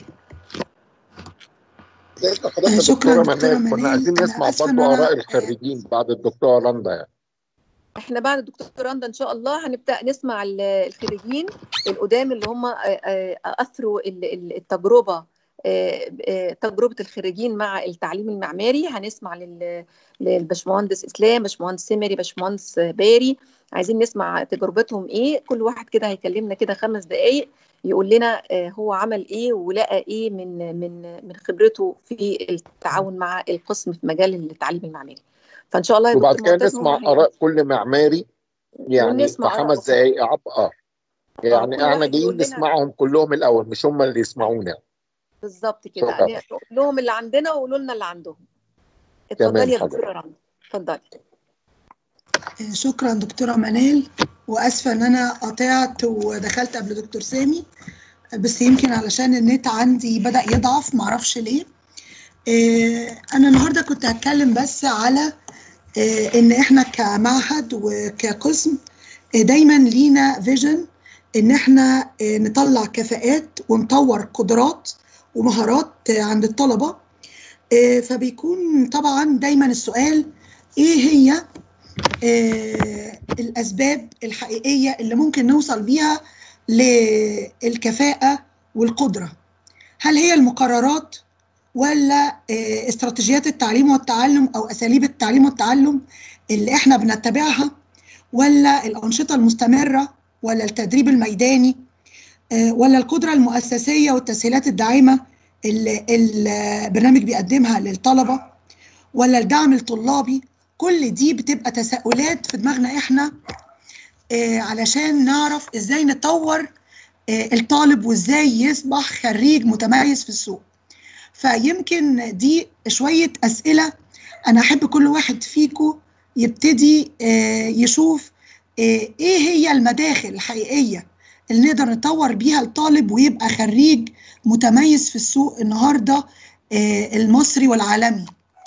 ازيك حضرتك يا شكرا دكتورة دكتورة منال كنا منال عايزين أنا نسمع آسفة إن برضو أنا آراء الخريجين بعد الدكتورة رندا يعني احنا بعد الدكتور رندا ان شاء الله هنبدا نسمع ال- الخريجين القدام اللي هم آه، آه، اثروا ال- ال- التجربه آه، آه، تجربه الخريجين مع التعليم المعماري هنسمع لل- للبشمهندس اسلام باشمهندس سمري باشمهندس باري عايزين نسمع تجربتهم ايه كل واحد كده هيكلمنا كده خمس دقائق يقول لنا آه، هو عمل ايه ولقى ايه من من من خبرته في التعاون مع القسم في مجال التعليم المعماري فان شاء الله يا وبعد دكتور كده معتز هو نسمع هيقول آراء كل معماري يعني في ونسمع آراء خمس أخرى دقايق عب اه اه يعني كل احنا واحد جايين يقول لنا نسمعهم كلهم الأول مش هم اللي يسمعونا بالظبط كده شكرا يعني نقول لهم اللي عندنا وقولوا لنا اللي عندهم اتفضلي تمام يا حضرتك دكتورة رنا اتفضلي شكرا دكتورة منال وأسفة إن أنا قطعت ودخلت قبل دكتور سامي بس يمكن علشان النت عندي بدأ يضعف معرفش ليه آه، أنا النهاردة كنت هتكلم بس على آه، إن إحنا كمعهد وكقسم آه، دايما لينا فيجن إن إحنا آه، نطلع كفاءات ونطور قدرات ومهارات آه، عند الطلبة آه، فبيكون طبعا دايما السؤال إيه هي آه، الأسباب الحقيقية اللي ممكن نوصل بيها للكفاءة والقدرة هل هي المقررات ولا آه، استراتيجيات التعليم والتعلم أو أساليب التعليم والتعلم اللي إحنا بنتبعها ولا الأنشطة المستمرة ولا التدريب الميداني آه، ولا القدرة المؤسسية والتسهيلات الداعمة اللي البرنامج بيقدمها للطلبه ولا الدعم الطلابي كل دي بتبقى تساؤلات في دماغنا احنا آه، علشان نعرف ازاي نطور آه، الطالب وازاي يصبح خريج متميز في السوق فيمكن دي شوية أسئلة أنا أحب كل واحد فيكم يبتدي آه، يشوف آه، إيه هي المداخل الحقيقية اللي نقدر نطور بيها الطالب ويبقى خريج متميز في السوق النهاردة آه، المصري والعالمي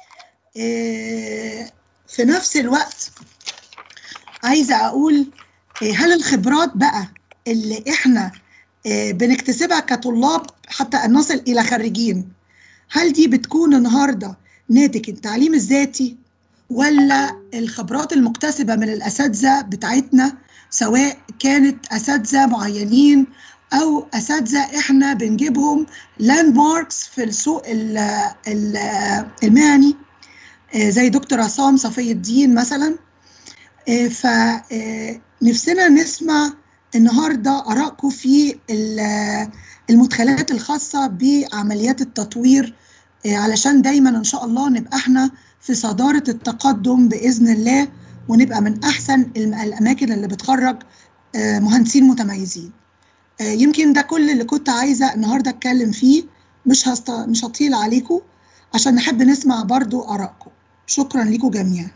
آه، في نفس الوقت عايزة أقول آه، هل الخبرات بقى اللي إحنا آه، بنكتسبها كطلاب حتى أن نصل إلى خريجين هل دي بتكون النهارده ناتج التعليم الذاتي ولا الخبرات المكتسبه من الاساتذه بتاعتنا سواء كانت اساتذه معينين او اساتذه احنا بنجيبهم لاند ماركس في السوق ال- ال- المهني آه، زي دكتور عصام صفي الدين مثلا فنفسنا نسمع النهارده ارائكم في ال- المدخلات الخاصه بعمليات التطوير آه، علشان دايما ان شاء الله نبقى احنا في صداره التقدم باذن الله ونبقى من احسن الم- الاماكن اللي بتخرج آه، مهندسين متميزين. آه، يمكن ده كل اللي كنت عايزه النهارده اتكلم فيه مش هست... مش هطيل عليكم عشان نحب نسمع برضو ارائكم. شكرا لكم جميعا.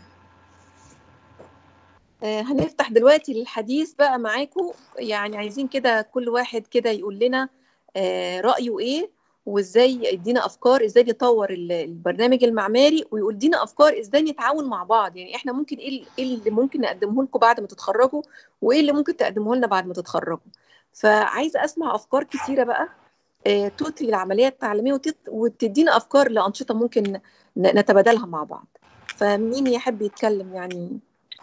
آه، هنفتح دلوقتي للحديث بقى معاكم يعني عايزين كده كل واحد كده يقول لنا آه، رأيه ايه وازاي يدينا افكار ازاي نطور ال- البرنامج المعماري ويدينا افكار ازاي نتعاون مع بعض يعني احنا ممكن ايه ال- إيه اللي ممكن نقدمه لكم بعد ما تتخرجوا وايه اللي ممكن تقدمه لنا بعد ما تتخرجوا فعايزه اسمع افكار كتيره بقى آه، تثري العمليه التعليميه وتت- وتدينا افكار لانشطه ممكن ن- نتبادلها مع بعض فمين يحب يتكلم يعني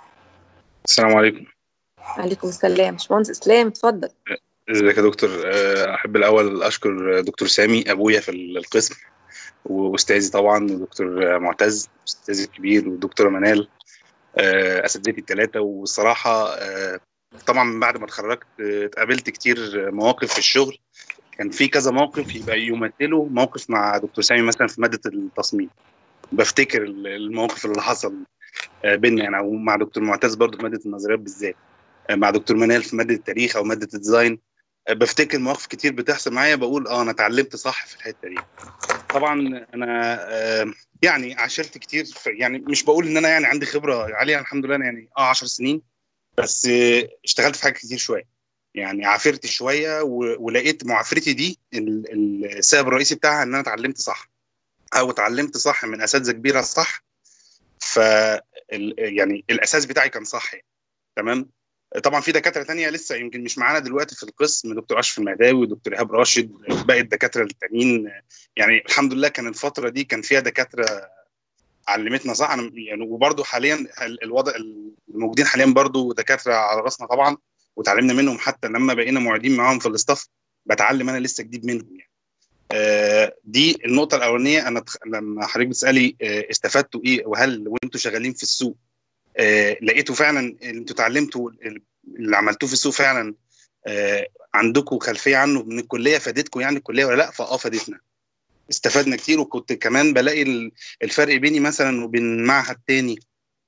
السلام عليكم عليكم السلام باشمهندس اسلام اتفضل ازيك يا دكتور أه، احب الاول اشكر دكتور سامي ابويا في القسم واستاذي طبعا ودكتور معتز استاذي الكبير ودكتوره منال أه، اساتذتي الثلاثه والصراحه أه، طبعا من بعد ما اتخرجت أه، اتقابلت كتير مواقف في الشغل كان في كذا موقف يبقى يمثلوا موقف مع دكتور سامي مثلا في ماده التصميم بفتكر الموقف اللي حصل آه، بينا يعني او مع دكتور معتز برضه في ماده النظريات بالذات آه، مع دكتور منال في ماده التاريخ او ماده الديزاين آه، بفتكر مواقف كتير بتحصل معايا بقول اه انا اتعلمت صح في الحته دي طبعا انا آه، يعني عاشرت كتير في يعني مش بقول ان انا يعني عندي خبره عاليه الحمد لله أنا يعني اه 10 سنين بس آه، اشتغلت في حاجات كتير شويه يعني عافرت شويه و- ولقيت معافرتي دي ال- ال- السبب الرئيسي بتاعها ان انا اتعلمت صح او اتعلمت صح من اساتذه كبيره صح ف ال- يعني الاساس بتاعي كان صح يعني. تمام طبعا في دكاتره تانية لسه يمكن مش معانا دلوقتي في القسم دكتور اشرف المهداوي ودكتور ايهاب راشد باقي الدكاتره التانيين يعني الحمد لله كان الفتره دي كان فيها دكاتره علمتنا صح انا يعني وبرده حاليا ال- الوضع الموجودين حاليا برده دكاتره على راسنا طبعا وتعلمنا منهم حتى لما بقينا معيدين معاهم في الاستاف بتعلم انا لسه جديد منهم يعني آه، دي النقطة الأولانية أنا تخ... لما حضرتك بتسألي آه، استفدتوا إيه وهل وأنتوا شغالين في السوق آه، لقيتوا فعلا اللي أنتوا اتعلمتوا اللي عملتوه في السوق فعلا آه، عندكم خلفية عنه من الكلية فادتكم يعني الكلية ولا لا؟ فأه فادتنا استفدنا كتير وكنت كمان بلاقي ال- الفرق بيني مثلا وبين معهد تاني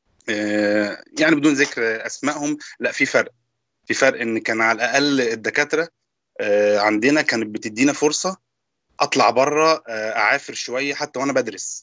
آه، يعني بدون ذكر أسمائهم لا في فرق في فرق إن كان على الأقل الدكاترة آه، عندنا كانت بتدينا فرصة اطلع بره اعافر شويه حتى وانا بدرس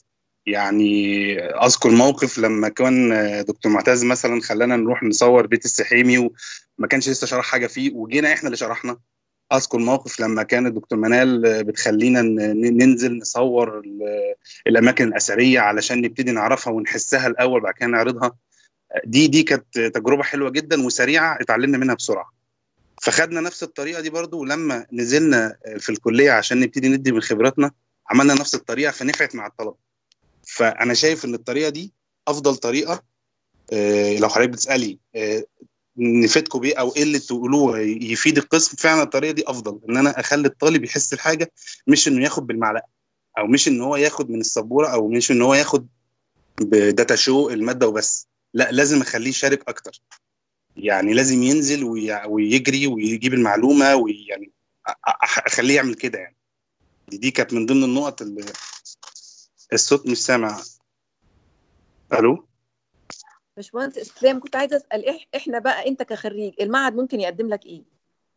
يعني اذكر موقف لما كان آه، دكتور معتز مثلا خلانا نروح نصور بيت السحيمي وما كانش لسه شرح حاجه فيه وجينا احنا اللي شرحنا اذكر موقف لما كان الدكتور منال آه، بتخلينا ن- ننزل نصور ال- الاماكن الاثريه علشان نبتدي نعرفها ونحسها الاول بعد كده نعرضها دي دي كانت تجربه حلوه جدا وسريعه اتعلمنا منها بسرعه فخدنا نفس الطريقه دي برضو ولما نزلنا في الكليه عشان نبتدي ندي من خبراتنا عملنا نفس الطريقه فنفعت مع الطلبه فانا شايف ان الطريقه دي افضل طريقه آه، لو حضرتك بتسالي آه، نفيدكم بيه او ايه اللي تقولوه يفيد القسم فعلا الطريقه دي افضل ان انا اخلي الطالب يحس الحاجه مش انه ياخد بالمعلقه او مش ان هو ياخد من السبوره او مش ان هو ياخد بداتا شو الماده وبس لا لازم اخليه يشارك اكتر يعني لازم ينزل وي- ويجري ويجيب المعلومه ويعني أ- أ- اخليه يعمل كده يعني دي, دي كانت من ضمن النقط اللي الصوت مش سامع الو باشمهندس اسلام كنت عايزه اسال إح- احنا بقى انت كخريج المعهد ممكن يقدم لك ايه؟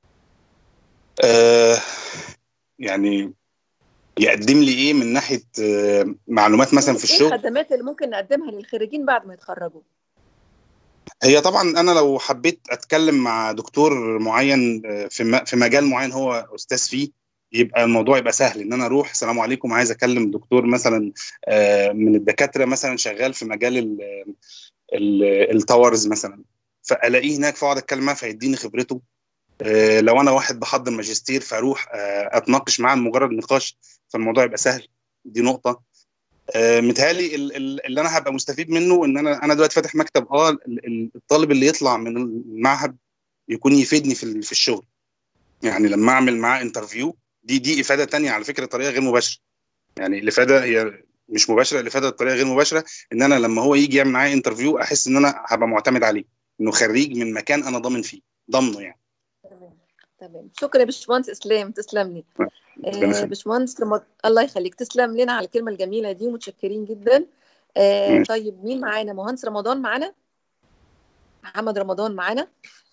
آه يعني يقدم لي ايه من ناحيه آه معلومات مثلا في ايه الشغل الخدمات اللي ممكن نقدمها للخريجين بعد ما يتخرجوا؟ هي طبعا انا لو حبيت اتكلم مع دكتور معين آه، في م- في مجال معين هو استاذ فيه يبقى الموضوع يبقى سهل ان انا اروح السلام عليكم عايز اكلم دكتور مثلا آه، من الدكاتره مثلا شغال في مجال ال- ال- التاورز مثلا فالاقيه هناك فاقعد اتكلم معاه فيديني خبرته آه، لو انا واحد بحضر ماجستير فاروح آه، اتناقش معاه مجرد نقاش فالموضوع يبقى سهل دي نقطه آه، متهيألي ال- ال- اللي انا هبقى مستفيد منه ان انا انا دلوقتي فاتح مكتب اه ال- ال- الطالب اللي يطلع من المعهد يكون يفيدني في ال- في الشغل يعني لما اعمل معاه انترفيو دي دي افاده تانية على فكره طريقه غير مباشره يعني الافاده هي مش مباشره الافاده بطريقه غير مباشره ان انا لما هو يجي يعمل معايا انترفيو احس ان انا هبقى معتمد عليه انه خريج من مكان انا ضامن فيه ضامنه يعني تمام تمام شكرا يا باشمهندس اسلام تسلم لي ربنا آه يخليك. باشمهندس رمض... الله يخليك تسلم لنا على الكلمه الجميله دي ومتشكرين جدا آه ماشي. طيب مين معانا مهندس رمضان معانا محمد رمضان معانا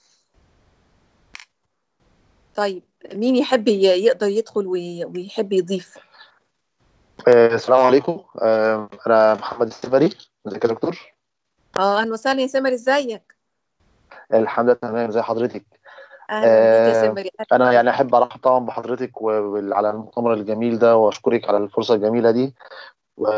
طيب مين يحب ي- يقدر يدخل وي- ويحب يضيف آه، السلام عليكم آه، انا محمد السبري ازيك يا دكتور اه اهلا وسهلا يا سمر ازيك الحمد لله تمام زي حضرتك اهلا بيك يا آه، سمر انا يعني احب ارحب طبعا بحضرتك وعلى المؤتمر الجميل ده واشكرك على الفرصه الجميله دي و...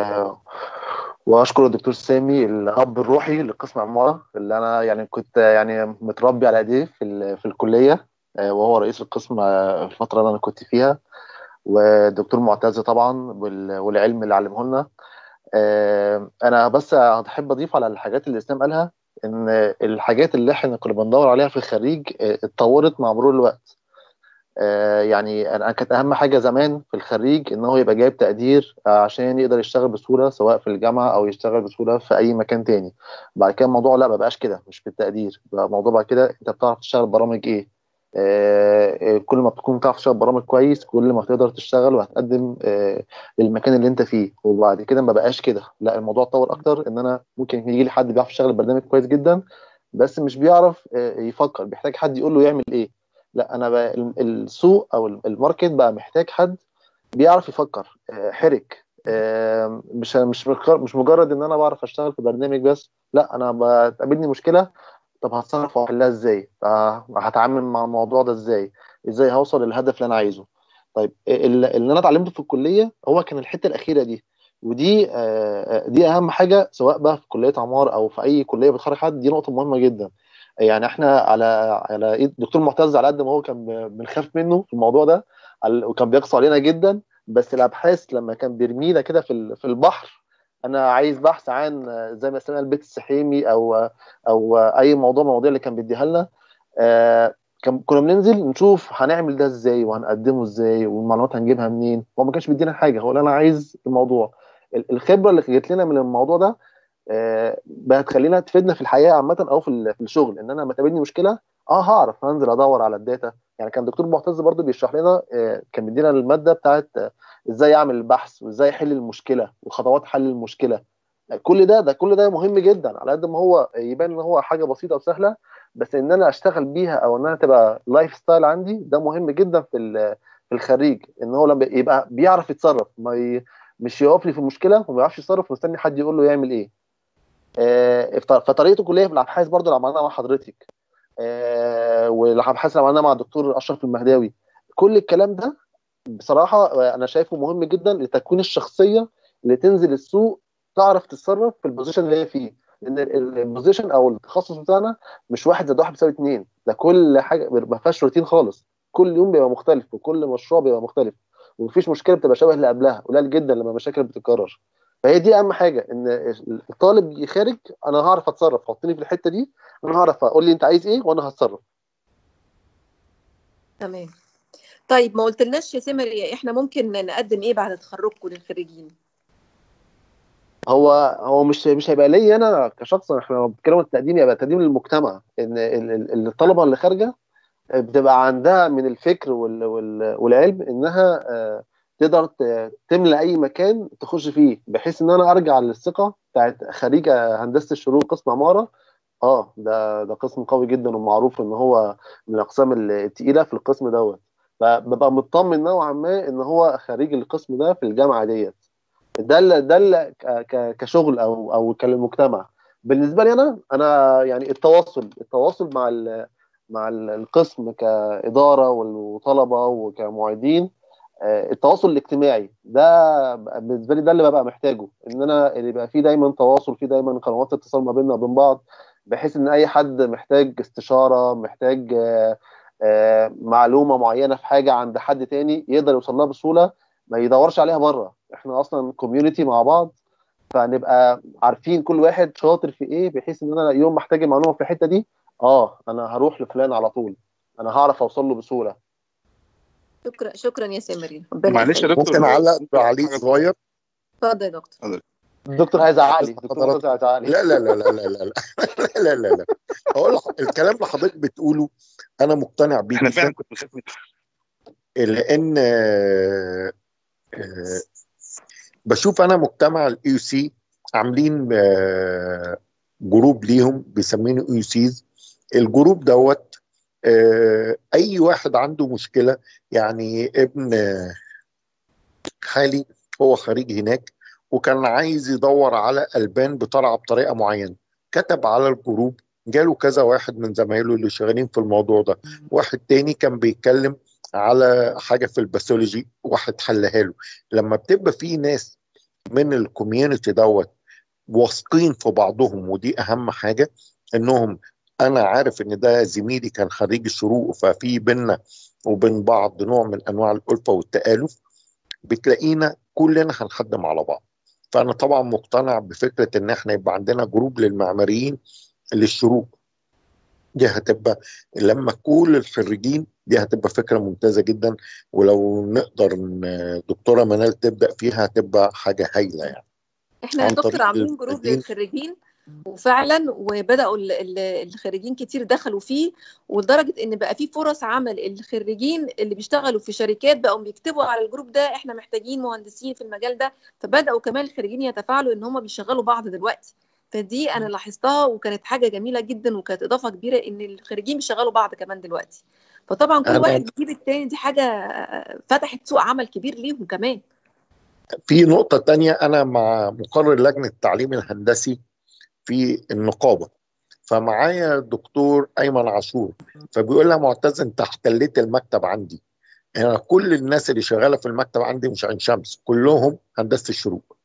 واشكر الدكتور سامي الاب الروحي لقسم عماره اللي انا يعني كنت يعني متربي على ايديه في ال... في الكليه آه، وهو رئيس القسم آه، الفتره اللي انا كنت فيها والدكتور معتز طبعا وال... والعلم اللي علمه لنا آه، انا بس هحب اضيف على الحاجات اللي اسلام قالها ان الحاجات اللي احنا كنا بندور عليها في الخريج آه، اتطورت مع مرور الوقت آه، يعني انا كانت اهم حاجه زمان في الخريج ان هو يبقى جايب تقدير آه، عشان يقدر يشتغل بسهوله سواء في الجامعه او يشتغل بسهوله في اي مكان تاني بعد كده الموضوع لا ما بقاش كده مش بالتقدير بقى الموضوع بعد كده انت بتعرف تشتغل برامج ايه آه، آه، كل ما بتكون بتعرف تشتغل برامج كويس كل ما تقدر تشتغل وهتقدم آه، للمكان اللي انت فيه وبعد كده ما بقاش كده لا الموضوع اتطور اكتر ان انا ممكن يجي لي حد بيعرف يشتغل البرنامج كويس جدا بس مش بيعرف آه، يفكر بيحتاج حد يقول له يعمل ايه لا انا بقى ال- السوق او ال- الماركت بقى محتاج حد بيعرف يفكر آه، حرك آه، مش مش مجر- مش مجرد ان انا بعرف اشتغل في برنامج بس لا انا بتقابلني مشكله طب هتصرف واحلها ازاي آه، هتعامل مع الموضوع ده ازاي ازاي هوصل للهدف اللي انا عايزه طيب ال- اللي انا اتعلمته في الكليه هو كان الحته الاخيره دي ودي آه، دي اهم حاجه سواء بقى في كليه عمار او في اي كليه بتخرج حد دي نقطه مهمه جدا يعني احنا على على ايد دكتور معتز على قد ما هو كان بنخاف منه في الموضوع ده على- وكان بيقسو علينا جدا بس الابحاث لما كان بيرمينا كده في ال- في البحر انا عايز بحث عن آه، زي ما اسمها البيت السحيمي او او اي موضوع من المواضيع اللي كان بيديها لنا آه، كان كنا بننزل نشوف هنعمل ده ازاي وهنقدمه ازاي والمعلومات هنجيبها منين هو ما كانش بيدينا حاجه هو اللي انا عايز الموضوع ال- الخبره اللي جت لنا من الموضوع ده آه، بقت تخلينا تفيدنا في الحياه عامه او في ال- في الشغل ان انا لما تقابلني مشكله اه هعرف هنزل ادور على الداتا يعني كان دكتور معتز برضو بيشرح لنا آه، كان بيدينا الماده بتاعت آه، ازاي اعمل البحث وازاي احل المشكله وخطوات حل المشكله كل ده ده كل ده مهم جدا على قد ما هو يبان ان هو حاجه بسيطه وسهله بس ان انا اشتغل بيها او ان انا تبقى لايف ستايل عندي ده مهم جدا في ال- في الخريج ان هو لما يبقى بيعرف يتصرف ما ي... مش يقف لي في المشكله وما يعرفش يتصرف ومستني حد يقول له يعمل ايه آه، فط- فطريقه الكليه في الابحاث برضو اللي عملناها مع حضرتك آه، والابحاث اللي عملناها مع الدكتور اشرف المهداوي كل الكلام ده بصراحه آه، انا شايفه مهم جدا لتكوين الشخصيه اللي تنزل السوق تعرف تتصرف في البوزيشن اللي هي فيه لان ال- ال- البوزيشن او التخصص بتاعنا مش واحد زائد واحد بيساوي اتنين ده كل حاجه ما فيهاش روتين خالص كل يوم بيبقى مختلف وكل مشروع بيبقى مختلف ومفيش مشكله بتبقى شبه اللي قبلها قليل جدا لما مشاكل بتتكرر فهي دي اهم حاجه ان الطالب خارج انا هعرف اتصرف حطني في الحته دي انا هعرف اقول لي انت عايز ايه وانا هتصرف تمام طيب ما قلتلناش يا سمر احنا ممكن نقدم ايه بعد تخرجكم للخريجين هو هو مش مش هيبقى ليا انا كشخص احنا لما بنتكلم عن التقديم يبقى تقديم للمجتمع ان ال- ال- الطلبه اللي خارجه بتبقى عندها من الفكر وال- وال- والعلم انها آه، تقدر ت- تملى اي مكان تخش فيه بحيث ان انا ارجع للثقه بتاعت خريج هندسه الشروق قسم عماره اه ده ده قسم قوي جدا ومعروف ان هو من الاقسام التقيله في القسم دوت فببقى مطمن نوعا ما ان هو خريج القسم ده في الجامعه ديت ده اللي ده اللي ك- ك- كشغل او او كالمجتمع بالنسبه لي انا انا يعني التواصل التواصل مع ال- مع ال- القسم كاداره وطلبه وكمعيدين آه، التواصل الاجتماعي ده بالنسبه لي ده اللي ببقى محتاجه ان انا اللي يبقى فيه دايما تواصل فيه دايما قنوات اتصال ما بيننا وبين بعض بحيث ان اي حد محتاج استشاره محتاج آه، آه، معلومه معينه في حاجه عند حد تاني يقدر يوصل لها بسهوله ما يدورش عليها بره احنا اصلا كوميونتي مع بعض فنبقى عارفين كل واحد شاطر في ايه بحيث ان انا يوم محتاج المعلومه في الحته دي اه انا هروح لفلان على طول انا هعرف اوصل له بسهوله شكرا شكرا يا سامرين ربنا معلش يا يخليك. دكتور ممكن اعلق تعليق صغير اتفضل يا دكتور الدكتور عايز عقلي الدكتور حضرتك- عايز عقلي لا لا لا لا لا لا لا لا لا لا اقول لك الكلام اللي حضرتك بتقوله انا مقتنع بيه احنا جدا فعلا كنت بنخاف من لان آه، آه، بشوف انا مجتمع الاي سي عاملين آه، جروب ليهم بيسمينه اي سيز الجروب دوت آه، اي واحد عنده مشكله يعني ابن آه، خالي هو خريج هناك وكان عايز يدور على البان بطرعه بطريقه معينه كتب على الجروب جاله كذا واحد من زمايله اللي شغالين في الموضوع ده واحد تاني كان بيتكلم على حاجه في الباثولوجي واحد حلها له لما بتبقى في ناس من الكوميونتي دوت واثقين في بعضهم ودي اهم حاجه انهم انا عارف ان ده زميلي كان خريج الشروق ففي بينا وبين بعض نوع من انواع الالفه والتالف بتلاقينا كلنا هنخدم على بعض فانا طبعا مقتنع بفكره ان احنا يبقى عندنا جروب للمعماريين للشروق دي هتبقى لما كل الخريجين دي هتبقى فكره ممتازه جدا ولو نقدر ان دكتوره منال تبدا فيها هتبقى حاجه هايله يعني احنا يا عن دكتور طريق عاملين جروب الخريجين. للخريجين وفعلا وبداوا ال- ال- الخريجين كتير دخلوا فيه ولدرجه ان بقى في فرص عمل الخريجين اللي بيشتغلوا في شركات بقوا بيكتبوا على الجروب ده احنا محتاجين مهندسين في المجال ده فبداوا كمان الخريجين يتفاعلوا ان هم بيشغلوا بعض دلوقتي فدي انا لاحظتها وكانت حاجه جميله جدا وكانت اضافه كبيره ان الخريجين بيشغلوا بعض كمان دلوقتي فطبعا كل أنا- واحد بيجيب التاني دي حاجه فتحت سوق عمل كبير ليهم كمان في نقطة تانية أنا مع مقرر لجنة التعليم الهندسي في النقابة فمعايا الدكتور أيمن عاشور فبيقول لها معتز أنت احتليت المكتب عندي أنا كل الناس اللي شغالة في المكتب عندي مش عين شمس كلهم هندسة الشروق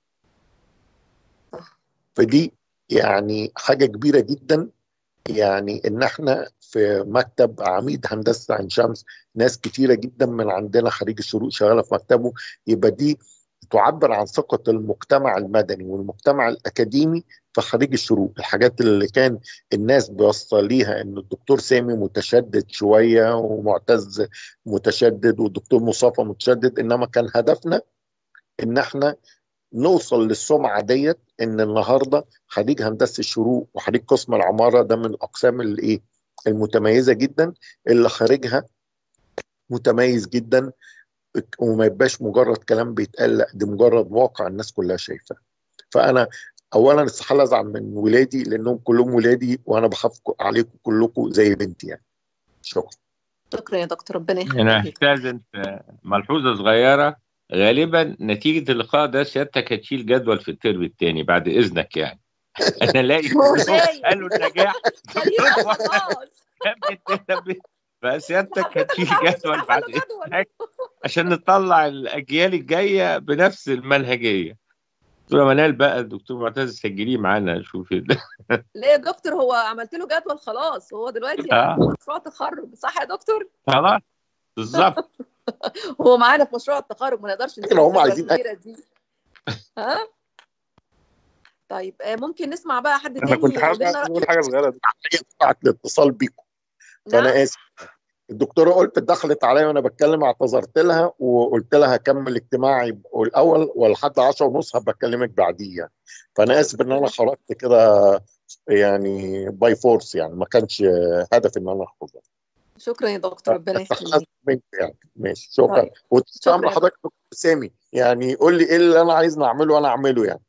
فدي يعني حاجة كبيرة جدا يعني ان احنا في مكتب عميد هندسه عين شمس ناس كتيره جدا من عندنا خريج الشروق شغاله في مكتبه يبقى دي تعبر عن ثقه المجتمع المدني والمجتمع الاكاديمي في خريج الشروق الحاجات اللي كان الناس بيوصل ليها ان الدكتور سامي متشدد شويه ومعتز متشدد والدكتور مصطفى متشدد انما كان هدفنا ان احنا نوصل للسمعه ديت ان النهارده خريج هندسه الشروق وخريج قسم العماره ده من الاقسام الايه المتميزه جدا اللي خارجها متميز جدا وما يبقاش مجرد كلام بيتقال لا دي مجرد واقع الناس كلها شايفاه فانا اولا استحاله ازعل من ولادي لانهم كلهم ولادي وانا بخاف عليكم كلكم زي بنتي يعني شكرا شكرا يا دكتور ربنا انا يخليك هستاذن في ملحوظه صغيره غالبا نتيجه اللقاء ده سيادتك هتشيل جدول في الترم الثاني بعد اذنك يعني انا الاقي هو كلهم شايل. قالوا النجاح خلينا خلاص فسيادتك هتشيل جدول بعد اذنك عشان نطلع الاجيال الجايه بنفس المنهجيه دكتوره منال بقى الدكتور معتز سجليه معانا شوفي ده لا يا دكتور هو عملت له جدول خلاص هو دلوقتي آه. عنده مشروع تخرج صح يا دكتور خلاص بالظبط هو معانا في مشروع التخرج ما نقدرش نسيب هم الخبرة عايزين الكبيرة دي ها طيب آه، ممكن نسمع بقى حد انا تاني كنت يقول حابب لنا اقول حاجه صغيره بتاعت الاتصال بيكم نعم فانا اسف الدكتوره قلت دخلت عليا وانا بتكلم اعتذرت لها وقلت لها هكمل اجتماعي الاول ولحد 10 ونص هبقى اكلمك بعديه يعني فانا اسف ان انا خرجت كده يعني باي فورس يعني ما كانش هدف ان انا اخرج شكرا يا دكتور ربنا يخليك اتخذت منك يعني ماشي شكرا طيب. وتسلم شكرا. لحضرتك سامي يعني قول لي ايه اللي انا عايز نعمله وانا اعمله يعني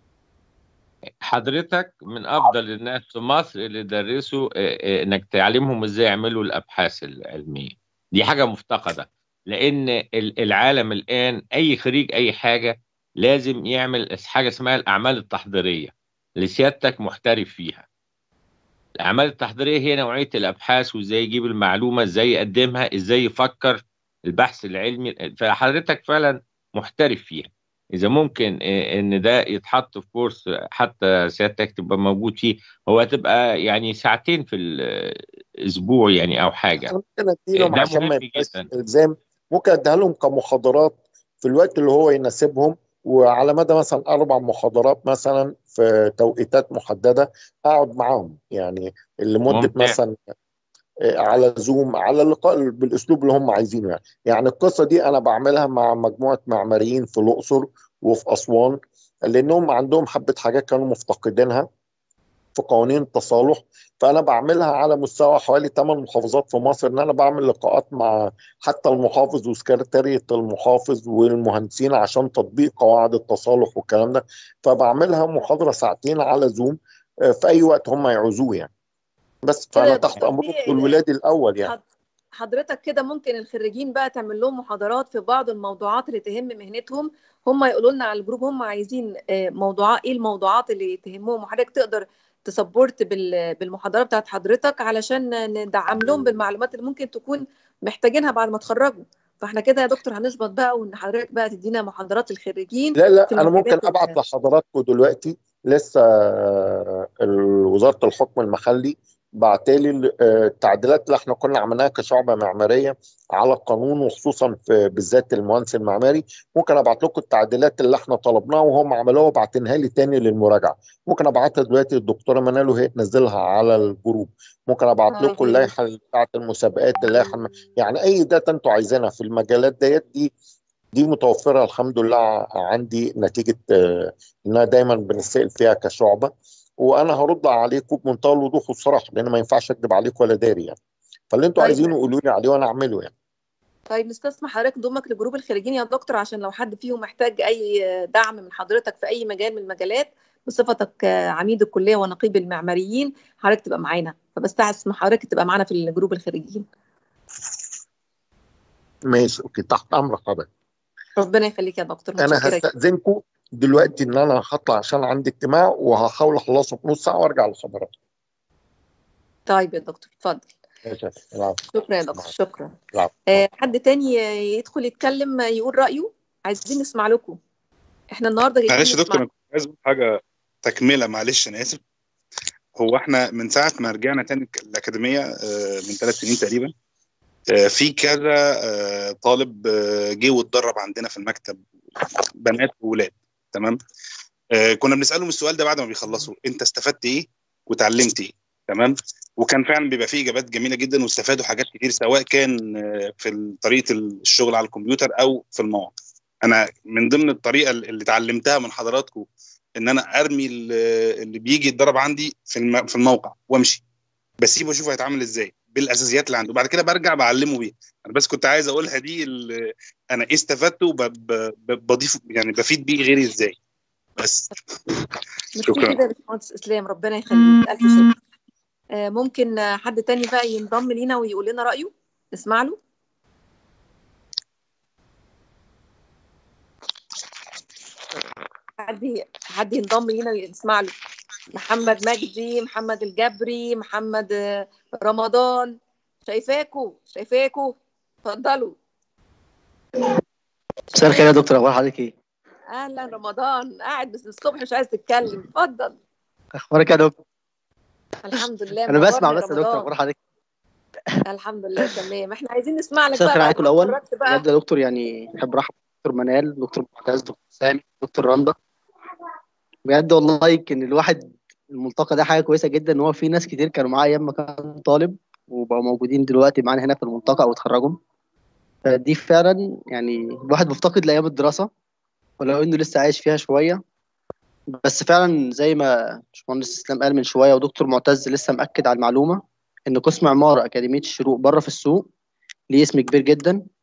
حضرتك من افضل الناس في مصر اللي درسوا آه، آه، انك تعلمهم ازاي يعملوا الابحاث العلميه دي حاجه مفتقده لان ال- العالم الان اي خريج اي حاجه لازم يعمل حاجه اسمها الاعمال التحضيريه اللي سيادتك محترف فيها الاعمال التحضيريه هي نوعيه الابحاث وازاي يجيب المعلومه ازاي يقدمها ازاي يفكر البحث العلمي فحضرتك فعلا محترف فيها اذا ممكن آه، ان ده يتحط في كورس حتى سيادتك تبقى موجود فيه هو هتبقى يعني ساعتين في الاسبوع يعني او حاجه ممكن اديلهم ده عشان ما مهم يبقاش جدا الزام ممكن اديها لهم كمحاضرات في الوقت اللي هو يناسبهم وعلى مدى مثلا اربع محاضرات مثلا في توقيتات محدده اقعد معاهم يعني لمده ممتاز مثلا آه، على زوم على اللقاء بالاسلوب اللي هم عايزينه يعني يعني القصه دي انا بعملها مع مجموعه معماريين في الاقصر وفي اسوان لانهم عندهم حبه حاجات كانوا مفتقدينها في قوانين التصالح فانا بعملها على مستوى حوالي 8 محافظات في مصر ان انا بعمل لقاءات مع حتى المحافظ وسكرتارية المحافظ والمهندسين عشان تطبيق قواعد التصالح والكلام ده فبعملها محاضرة ساعتين على زوم آه، في اي وقت هم يعوزوه يعني بس كده فانا يا تحت دكتور امرهم في دول ولادي الاول يعني حض- حضرتك كده ممكن الخريجين بقى تعمل لهم محاضرات في بعض الموضوعات اللي تهم مهنتهم هم يقولوا لنا على الجروب هم عايزين آه، موضوعات ايه الموضوعات اللي تهمهم وحضرتك تقدر تسبورت بال- بالمحاضرة بتاعت حضرتك علشان ندعم لهم بالمعلومات اللي ممكن تكون محتاجينها بعد ما تخرجوا فاحنا كده يا دكتور هنظبط بقى وان حضرتك بقى تدينا محاضرات الخريجين لا لا في انا ممكن المجالات ابعت ال- لحضراتكم دلوقتي لسه آه، وزاره الحكم المحلي بعتالي ال- آه، التعديلات اللي احنا كنا عملناها كشعبه معماريه على القانون وخصوصا في بالذات المهندس المعماري ممكن ابعت لكم التعديلات اللي احنا طلبناها وهم عملوها وبعتنها لي تاني للمراجعه ممكن ابعتها دلوقتي للدكتوره منال وهي تنزلها على الجروب ممكن ابعت اه لكم يا ريت اللائحه بتاعت المسابقات اللائحه الم- يعني اي داتا انتوا عايزينها في المجالات ديت دي دي متوفرة الحمد لله ع- عندي نتيجة آه، إنها دايما بنسأل فيها كشعبة وأنا هرد عليكم بمنتهى الوضوح والصراحة لأن ما ينفعش أكذب عليكم ولا داري يعني فاللي أنتوا طيب عايزينه قولوا لي عليه وأنا أعمله يعني طيب نستسمح حضرتك ضمك لجروب الخريجين يا دكتور عشان لو حد فيهم محتاج أي دعم من حضرتك في أي مجال من المجالات بصفتك عميد الكلية ونقيب المعماريين حضرتك تبقى معانا فبستعد حضرتك تبقى معانا في الجروب الخريجين ماشي أوكي تحت أمر حضرتك ربنا يخليك يا دكتور أنا متشكرة جدا هستأذنكم دلوقتي إن أنا هطلع عشان عندي اجتماع وهحاول أخلصه في نص ساعة وأرجع لحضرتك طيب يا دكتور اتفضل ماشي العفو شكرا يا دكتور شكرا العفو آه، حد تاني يدخل يتكلم يقول رأيه عايزين نسمع لكم احنا النهارده جايين معلش يا دكتور نسمع انا كنت عايز اقول حاجه تكمله معلش انا اسف هو احنا من ساعه ما رجعنا تاني الاكاديميه آه، من ثلاث سنين تقريبا آه، في كذا آه، طالب آه، جه واتدرب عندنا في المكتب بنات وولاد تمام آه، كنا بنسالهم السؤال ده بعد ما بيخلصوا انت استفدت ايه وتعلمت ايه تمام وكان فعلا بيبقى فيه اجابات جميله جدا واستفادوا حاجات كتير سواء كان آه، في طريقه الشغل على الكمبيوتر او في المواقع انا من ضمن الطريقه اللي اتعلمتها من حضراتكم ان انا ارمي ال- اللي بيجي يتدرب عندي في الم- في الموقع وامشي بسيبه اشوف هيتعامل ازاي بالاساسيات اللي عنده بعد كده برجع بعلمه بيها انا بس كنت عايز اقولها دي ال- انا ايه استفدت وبضيف يعني بفيد بيه غيري ازاي بس ميرسي شكرا كده يا باشمهندس اسلام ربنا يخليك الف شكر آه، ممكن آه، حد تاني بقى ينضم لينا ويقول لنا رأيه نسمع له حد حد ينضم لينا ويسمع له محمد مجدي محمد الجبري محمد آه، رمضان شايفاكوا شايفاكوا اتفضلوا مساء الخير يا دكتور اخبار حضرتك ايه؟ اهلا رمضان قاعد بس الصبح مش عايز تتكلم اتفضل اخبارك يا دكتور؟ الحمد لله انا بسمع منورنا بس يا دكتور رمضان اخبار حضرتك الحمد لله تمام احنا عايزين نسمع لك مساء بقى الخير بعد عليكم ما الاول اتخرجت بقى بجد يا دكتور يعني بحب ارحب دكتور منال دكتور معتز دكتور سامي دكتور رندا بجد والله يمكن الواحد الملتقى ده حاجه كويسه جدا ان هو في ناس كتير كانوا معايا ايام ما كان طالب وبقوا موجودين دلوقتي معانا هنا في الملتقى او اتخرجوا فدي فعلا يعني الواحد مفتقد لايام الدراسه ولو انه لسه عايش فيها شويه بس فعلا زي ما باشمهندس اسلام قال من شويه ودكتور معتز لسه مأكد على المعلومه ان قسم عماره اكاديميه الشروق بره في السوق ليه اسم كبير جدا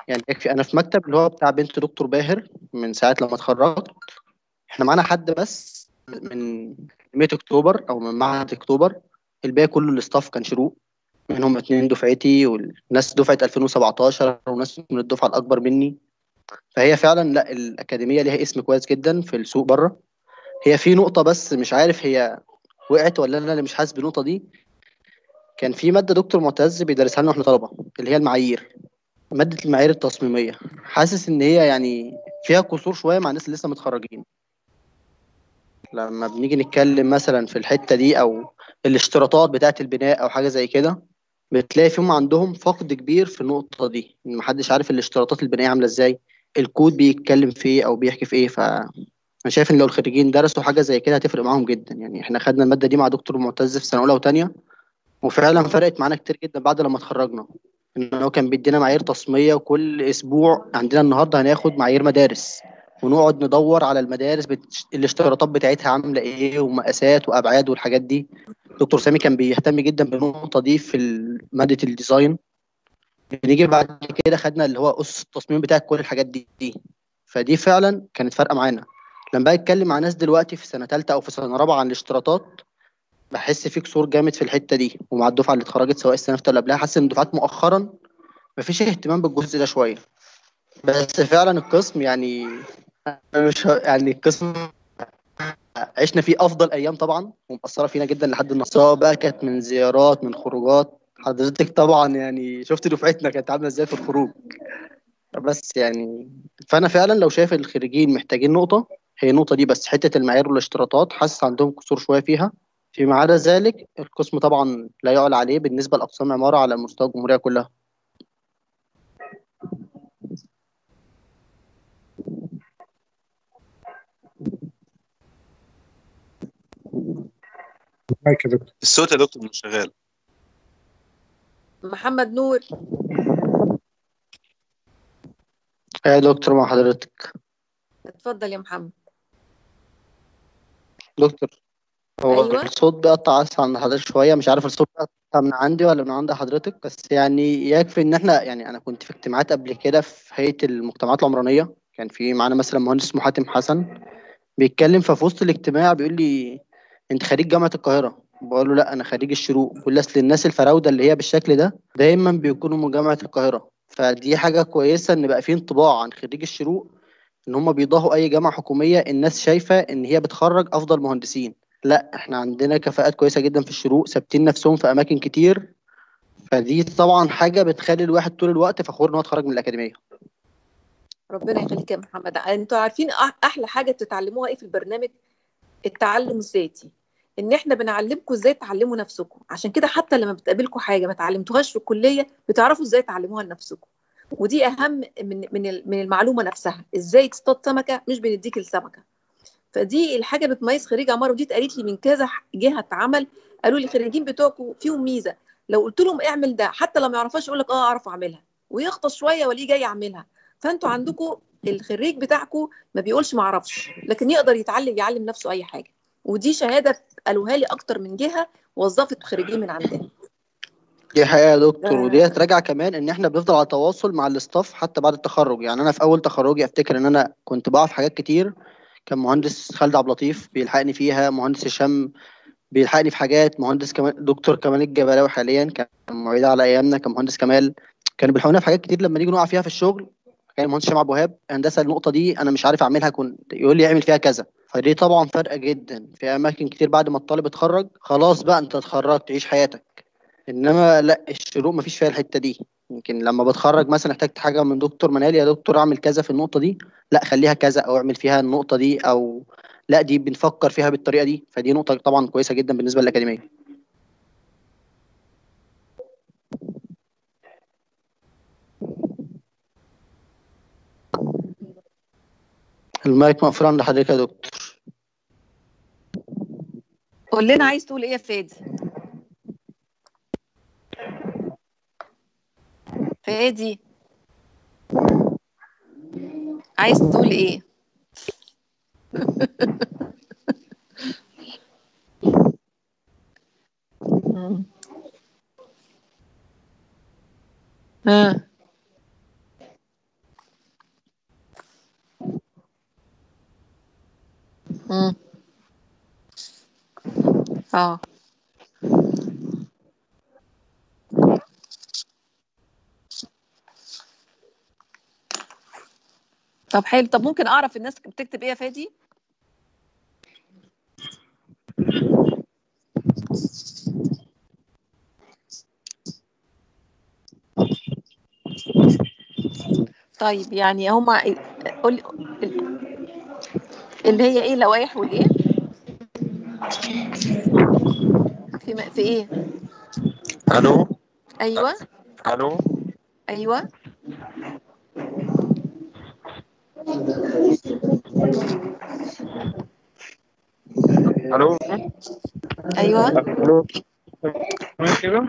يعني يكفي انا في مكتب اللي هو بتاع بنت دكتور باهر من ساعه لما اتخرجت احنا معانا حد بس من 100 اكتوبر او من معهد اكتوبر الباقي كله الاستاف كان شروق منهم اتنين دفعتي والناس دفعه 2017 وناس من الدفعه الاكبر مني فهي فعلا لا الاكاديميه ليها اسم كويس جدا في السوق بره هي في نقطه بس مش عارف هي وقعت ولا انا اللي مش حاسس بالنقطه دي كان في ماده دكتور معتز بيدرسها لنا واحنا طلبه اللي هي المعايير ماده المعايير التصميميه حاسس ان هي يعني فيها قصور شويه مع الناس اللي لسه متخرجين لما بنيجي نتكلم مثلا في الحته دي او الاشتراطات بتاعه البناء او حاجه زي كده بتلاقي فيهم عندهم فقد كبير في النقطه دي ان محدش عارف الاشتراطات البنائيه عامله ازاي الكود بيتكلم في ايه او بيحكي في ايه ف انا شايف ان لو الخريجين درسوا حاجه زي كده هتفرق معاهم جدا يعني احنا خدنا الماده دي مع دكتور معتز في سنه اولى وثانيه وفعلا فرقت معانا كتير جدا بعد لما اتخرجنا ان هو كان بيدينا معايير تصميميه وكل اسبوع عندنا النهارده هناخد معايير مدارس ونقعد ندور على المدارس بت... الاشتراطات بتاعتها عامله ايه ومقاسات وابعاد والحاجات دي دكتور سامي كان بيهتم جدا بالنقطه دي في ماده الديزاين بنيجي بعد كده خدنا اللي هو اسس التصميم بتاع كل الحاجات دي, دي. فدي فعلا كانت فارقه معانا لما باجي اتكلم مع ناس دلوقتي في سنه ثالثه او في سنه رابعه عن الاشتراطات بحس في كسور جامد في الحته دي ومع الدفعه اللي اتخرجت سواء السنه اللي قبلها حاسس ان الدفعات مؤخرا مفيش اهتمام بالجزء ده شويه بس فعلا القسم يعني مش يعني القسم عشنا فيه افضل ايام طبعا ومأثره فينا جدا لحد النهارده سواء بقى كانت من زيارات من خروجات حضرتك طبعا يعني شفت دفعتنا كانت عامله ازاي في الخروج بس يعني فانا فعلا لو شايف الخريجين محتاجين نقطه هي النقطه دي بس حته المعايير والاشتراطات حاسس عندهم كسور شويه فيها فيما عدا ذلك القسم طبعا لا يعلى عليه بالنسبه لاقسام عماره على مستوى الجمهوريه كلها معاك يا دكتور الصوت يا دكتور مش شغال محمد نور يا دكتور مع حضرتك اتفضل يا محمد دكتور هو أيوة. الصوت بيقطع بس عند حضرتك شويه مش عارف الصوت بيقطع من عندي ولا من عند حضرتك بس يعني يكفي ان احنا يعني انا كنت في اجتماعات قبل كده في هيئه المجتمعات العمرانيه كان في معانا مثلا مهندس محاتم حسن بيتكلم ففي وسط الاجتماع بيقول لي انت خريج جامعه القاهره بقول له لا انا خريج الشروق بيقول لي اصل الناس الفراوده اللي هي بالشكل ده دايما بيكونوا من جامعه القاهره فدي حاجه كويسه ان بقى في انطباع عن خريج الشروق ان هم بيضاهوا اي جامعه حكوميه الناس شايفه ان هي بتخرج افضل مهندسين لا احنا عندنا كفاءات كويسه جدا في الشروق ثابتين نفسهم في اماكن كتير فدي طبعا حاجه بتخلي الواحد طول الوقت فخور ان هو اتخرج من الاكاديميه ربنا يخليك يا محمد انتوا عارفين أح- احلى حاجه بتتعلموها ايه في البرنامج التعلم الذاتي ان احنا بنعلمكم ازاي تعلموا نفسكم عشان كده حتى لما بتقابلكم حاجه ما تعلمتوهاش في الكليه بتعرفوا ازاي تعلموها لنفسكم ودي اهم من من ال- من المعلومه نفسها ازاي تصطاد سمكه مش بنديك السمكه فدي الحاجه بتميز خريج عماره ودي اتقالت لي من كذا جهه عمل قالوا لي الخريجين بتوعكم فيهم ميزه لو قلت لهم اعمل ده حتى لو ما يعرفهاش يقول لك اه اعرف اعملها ويغطس شويه وليه جاي يعملها فانتوا عندكم الخريج بتاعكم ما بيقولش ما اعرفش لكن يقدر يتعلم يعلم نفسه اي حاجه ودي شهاده قالوها لي اكتر من جهه وظفت خريجين من عندنا دي حقيقة يا دكتور آه. وديت راجعة كمان ان احنا بنفضل على تواصل مع الاستاف حتى بعد التخرج يعني انا في اول تخرجي افتكر ان انا كنت بقع في حاجات كتير كان مهندس خالد عبد اللطيف بيلحقني فيها مهندس هشام بيلحقني في حاجات مهندس كمال دكتور كمال الجبلاوي حاليا كان معيد على ايامنا كان مهندس كمال كانوا بيلحقونا في حاجات كتير لما نيجي نقع فيها في الشغل كان المهندس هشام ابو وهاب هندسه النقطه دي انا مش عارف اعملها كنت يقول لي اعمل فيها كذا فدي طبعا فارقه جدا في اماكن كتير بعد ما الطالب اتخرج خلاص بقى انت اتخرجت عيش حياتك انما لا الشروق مفيش فيها الحته دي يمكن لما بتخرج مثلا احتجت حاجه من دكتور منال يا دكتور اعمل كذا في النقطه دي لا خليها كذا او اعمل فيها النقطه دي او لا دي بنفكر فيها بالطريقه دي فدي نقطه طبعا كويسه جدا بالنسبه للاكاديميه المايك مقفول عند حضرتك يا دكتور قول لنا عايز تقول ايه يا فادي فادي عايز تقول ايه مم. ها اه طب حلو طب ممكن اعرف الناس بتكتب ايه يا فادي طيب يعني هما قولي اللي هي ايه لوائح والايه في م- في ايه الو ايوه الو ايوه الو ايوه الو تمام كده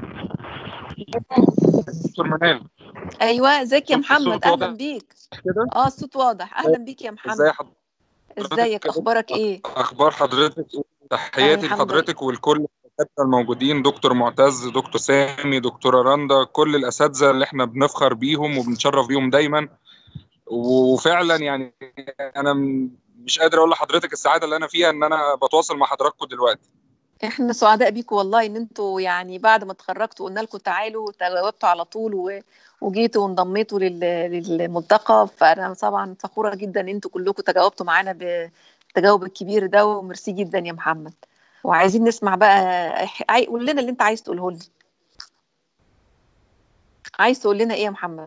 دكتور منال ايوه ازيك يا صوت- محمد الصوت اهلا واضح بيك كده اه الصوت واضح اهلا بيك يا ازاي محمد حضرتك ازيك اخبارك ايه اخبار حضرتك إيه؟ تحياتي الحمد لحضرتك ولكل الاساتذه الموجودين دكتور معتز دكتور سامي دكتوره رندا كل الاساتذه اللي احنا بنفخر بيهم وبنتشرف بيهم دايما وفعلا يعني انا م- مش قادر اقول لحضرتك السعاده اللي انا فيها ان انا بتواصل مع حضراتكم دلوقتي احنا سعداء بيكم والله ان انتوا يعني بعد ما اتخرجتوا قلنا لكم تعالوا تجاوبتوا على طول و... وجيتوا وانضميتوا لل... للملتقى فانا طبعا فخوره جدا ان انتوا كلكم تجاوبتوا معانا بالتجاوب الكبير ده وميرسي جدا يا محمد وعايزين نسمع بقى إح- عاي- قول لنا اللي انت عايز تقوله لنا عايز تقول لنا ايه يا محمد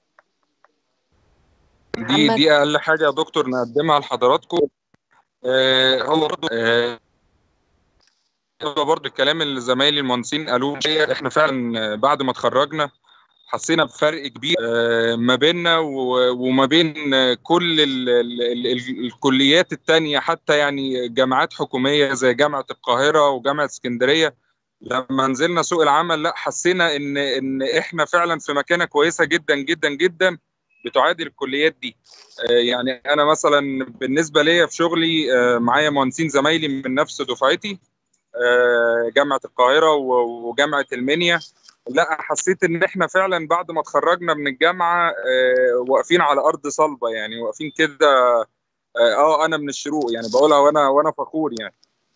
دي محمد دي اقل حاجه يا دكتور نقدمها لحضراتكم آه، هو برضه آه، هو برضه الكلام اللي زمايلي المهندسين قالوه احنا فعلا آه، بعد ما اتخرجنا حسينا بفرق كبير آه، ما بيننا و- وما بين آه، كل ال ال ال ال الكليات التانية حتى يعني جامعات حكومية زي جامعة القاهرة وجامعة اسكندرية لما نزلنا سوق العمل لا حسينا ان ان احنا فعلا في مكانة كويسة جدا جدا جدا بتعادل الكليات دي آه، يعني انا مثلا بالنسبة ليا في شغلي آه، معايا مهندسين زمايلي من نفس دفعتي آه، جامعة القاهرة و- وجامعة المنيا لا حسيت ان احنا فعلا بعد ما اتخرجنا من الجامعه آه، واقفين على ارض صلبه يعني واقفين كده اه آه، انا من الشروق يعني بقولها وانا وانا فخور يعني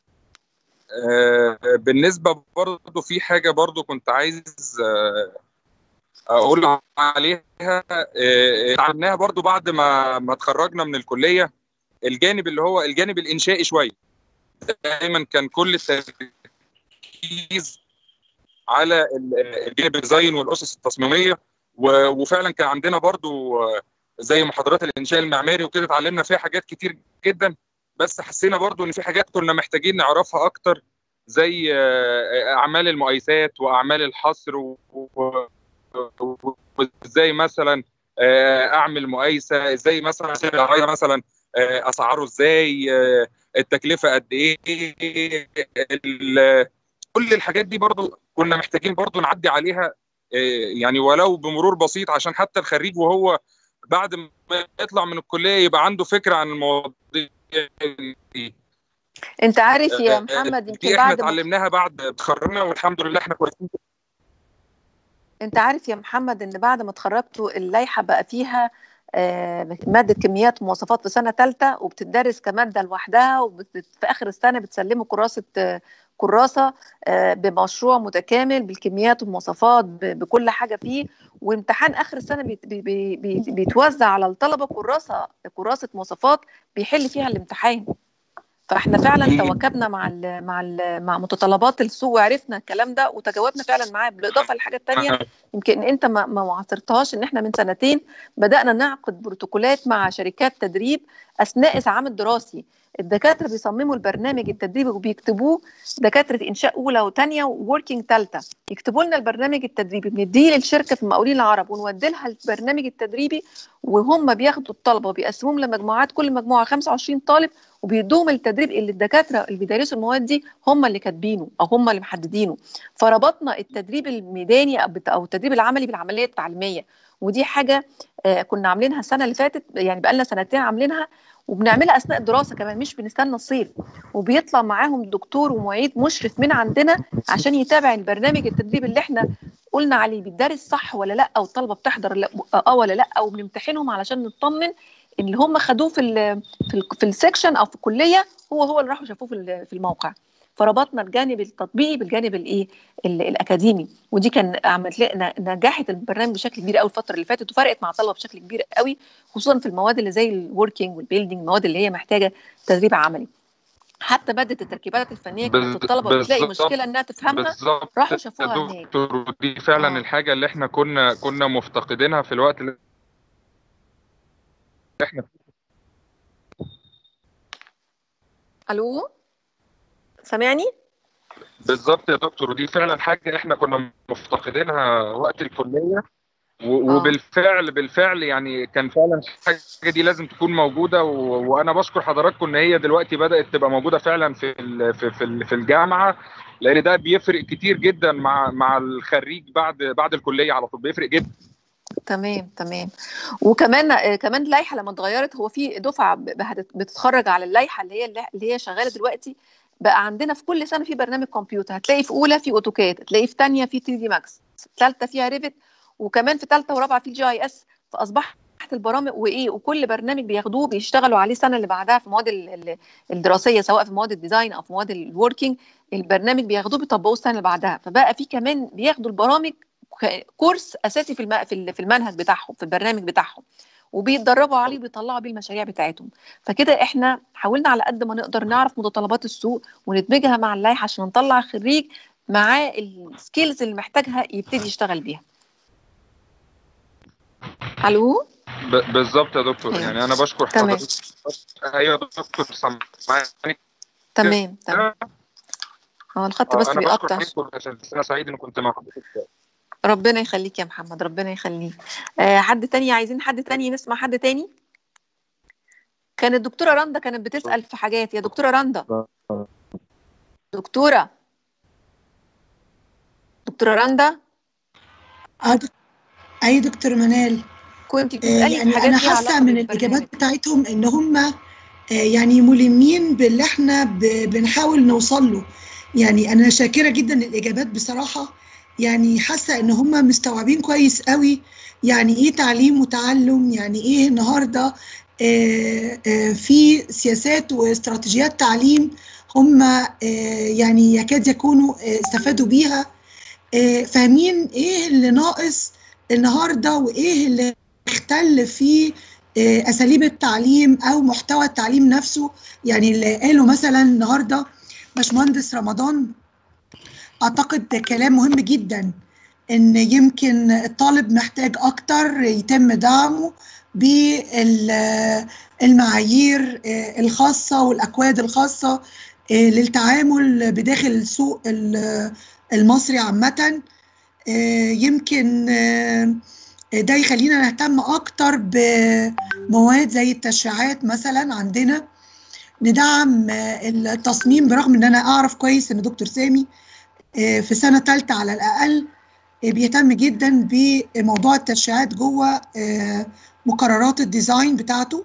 آه، بالنسبه برضو في حاجه برضو كنت عايز آه، اقول عليها آه، اتعلمناها برضو بعد ما ما اتخرجنا من الكليه الجانب اللي هو الجانب الانشائي شويه دايما كان كل التركيز على ال- الجانب الديزاين والاسس التصميميه و- وفعلا كان عندنا برضو آه، زي محاضرات الانشاء المعماري وكده اتعلمنا فيها حاجات كتير جدا بس حسينا برضو ان في حاجات كنا محتاجين نعرفها اكتر زي آه، اعمال المقايسات واعمال الحصر و- و- و- وازاي مثلا آه، اعمل مقايسه ازاي مثلا أسير العربية مثلا آه، اسعاره ازاي آه، التكلفه قد ايه ال- كل الحاجات دي برضو كنا محتاجين برضو نعدي عليها آه، يعني ولو بمرور بسيط عشان حتى الخريج وهو بعد ما يطلع من الكليه يبقى عنده فكره عن المواضيع دي انت عارف يا آه، محمد دي يمكن احنا بعد ما اتعلمناها بعد تخرجنا والحمد لله احنا كويسين انت عارف يا محمد ان بعد ما اتخرجتوا اللائحه بقى فيها آه، ماده كميات ومواصفات في سنه ثالثه وبتدرس كماده لوحدها وفي اخر السنه بتسلموا كراسه آه، كراسه آه، بمشروع متكامل بالكميات والمواصفات ب- بكل حاجه فيه وامتحان اخر السنه بيت- بي- بي- بي- بيتوزع على الطلبه كراسه كراسه مواصفات بيحل فيها الامتحان فاحنا فعلا تواكبنا مع ال مع ال مع متطلبات السوق وعرفنا الكلام ده وتجاوبنا فعلا معاه بالاضافه لحاجه تانية يمكن انت ما ما عاصرتهاش ان احنا من سنتين بدانا نعقد بروتوكولات مع شركات تدريب اثناء العام الدراسي الدكاتره بيصمموا البرنامج التدريبي وبيكتبوه دكاتره انشاء اولى وثانيه ووركينج ثالثه يكتبوا لنا البرنامج التدريبي بنديه للشركه في المقاولين العرب ونودي لها البرنامج التدريبي وهم بياخدوا الطلبه وبيقسموهم لمجموعات كل مجموعه 25 طالب وبيدوهم التدريب اللي الدكاتره اللي بيدرسوا المواد دي هم اللي كاتبينه او هم اللي محددينه فربطنا التدريب الميداني او بت- أو التدريب العملي بالعمليه التعليميه ودي حاجه آه، كنا عاملينها السنه اللي فاتت يعني بقالنا سنتين عاملينها وبنعملها اثناء الدراسه كمان مش بنستنى الصيف وبيطلع معاهم دكتور ومعيد مشرف من عندنا عشان يتابع البرنامج التدريب اللي احنا قلنا عليه بيدرس صح ولا لا او الطلبه بتحضر لا- اه ولا لا وبنمتحنهم علشان نطمن ان اللي هم خدوه في ال في ال في السكشن او في الكليه هو هو اللي راحوا شافوه في ال- في الموقع فربطنا الجانب التطبيقي بالجانب الايه ال- الاكاديمي ودي كان عملت لنا نجحت البرنامج بشكل كبير قوي الفتره اللي فاتت وفرقت مع الطلبه بشكل كبير قوي خصوصا في المواد اللي زي الوركينج والبيلدينج المواد اللي هي محتاجه تدريب عملي حتى ماده التركيبات الفنيه كانت بز- الطلبه بتلاقي بالظبط مشكله انها تفهمها بالظبط راحوا يا شافوها هناك دكتور ودي فعلا الحاجة اللي احنا كنا كنا مفتقدينها في الوقت اللي احنا فيه. الو سامعني بالظبط يا دكتور ودي فعلا حاجة احنا كنا مفتقدينها وقت الكلية و- اه وبالفعل بالفعل يعني كان فعلا الحاجة دي لازم تكون موجودة و... وأنا بشكر حضراتكم إن هي دلوقتي بدأت تبقى موجودة فعلا في ال... في في, ال... في الجامعة لأن ده بيفرق كتير جدا مع مع الخريج بعد بعد الكلية على طول بيفرق جدا تمام تمام وكمان آه، كمان اللائحه لما اتغيرت هو في دفعه ب- هتت- بتتخرج على اللائحه اللي هي اللي هي شغاله دلوقتي بقى عندنا في كل سنه في برنامج كمبيوتر هتلاقي في اولى في اوتوكاد هتلاقي في ثانيه في 3 دي ماكس ثالثه فيها ريفت وكمان في ثالثه ورابعه في جي اي اس فاصبحت البرامج وايه وكل برنامج بياخدوه بيشتغلوا عليه السنه اللي بعدها في المواد ال- ال- الدراسيه سواء في مواد الديزاين او في مواد الوركينج البرنامج بياخدوه بيطبقوه السنه اللي بعدها فبقى في كمان بياخدوا البرامج ك- كورس اساسي في الم- في ال- في المنهج بتاعهم في البرنامج بتاعهم وبيتدربوا عليه وبيطلعوا بيه المشاريع بتاعتهم فكده احنا حاولنا على قد ما نقدر نعرف متطلبات السوق وندمجها مع اللائحه عشان نطلع خريج معاه السكيلز اللي محتاجها يبتدي يشتغل بيها الو ب... بالظبط يا دكتور أيوة. يعني أنا بشكر تمام. حضرتك أيوة يا دكتور سامعني تمام تمام هو الخط بس أنا بيقطع بشكر حضرتك عشان أنا سعيد إن كنت مع حضرتك ربنا يخليك يا محمد ربنا يخليك آه حد تاني عايزين حد تاني نسمع حد تاني كانت الدكتورة رندا كانت بتسأل في حاجات يا دكتورة رندا دكتورة دكتورة رندا اه دك- اي دكتور منال كنت آه، بتسألي في يعني حاجات انا ليها حاسه علاقة من بالبرنامج الاجابات بتاعتهم ان هم آه، يعني ملمين باللي احنا ب- بنحاول نوصل له يعني انا شاكره جدا الاجابات بصراحه يعني حاسه ان هم مستوعبين كويس قوي يعني ايه تعليم وتعلم يعني ايه النهارده آه، آه، في سياسات واستراتيجيات تعليم هم آه، يعني يكاد يكونوا آه، استفادوا بيها آه، فاهمين ايه اللي ناقص النهارده وايه اللي اختل في آه، اساليب التعليم او محتوى التعليم نفسه يعني اللي قاله مثلا النهارده باشمهندس رمضان اعتقد ده كلام مهم جدا ان يمكن الطالب محتاج اكتر يتم دعمه بالمعايير الخاصه والاكواد الخاصه آه، للتعامل بداخل السوق ال- المصري عامه آه، يمكن آه، ده يخلينا نهتم اكتر بمواد زي التشريعات مثلا عندنا ندعم آه، التصميم برغم ان انا اعرف كويس ان دكتور سامي آه، في سنه ثالثه على الاقل آه، بيهتم جدا بموضوع التشريعات جوه آه، مقررات الديزاين بتاعته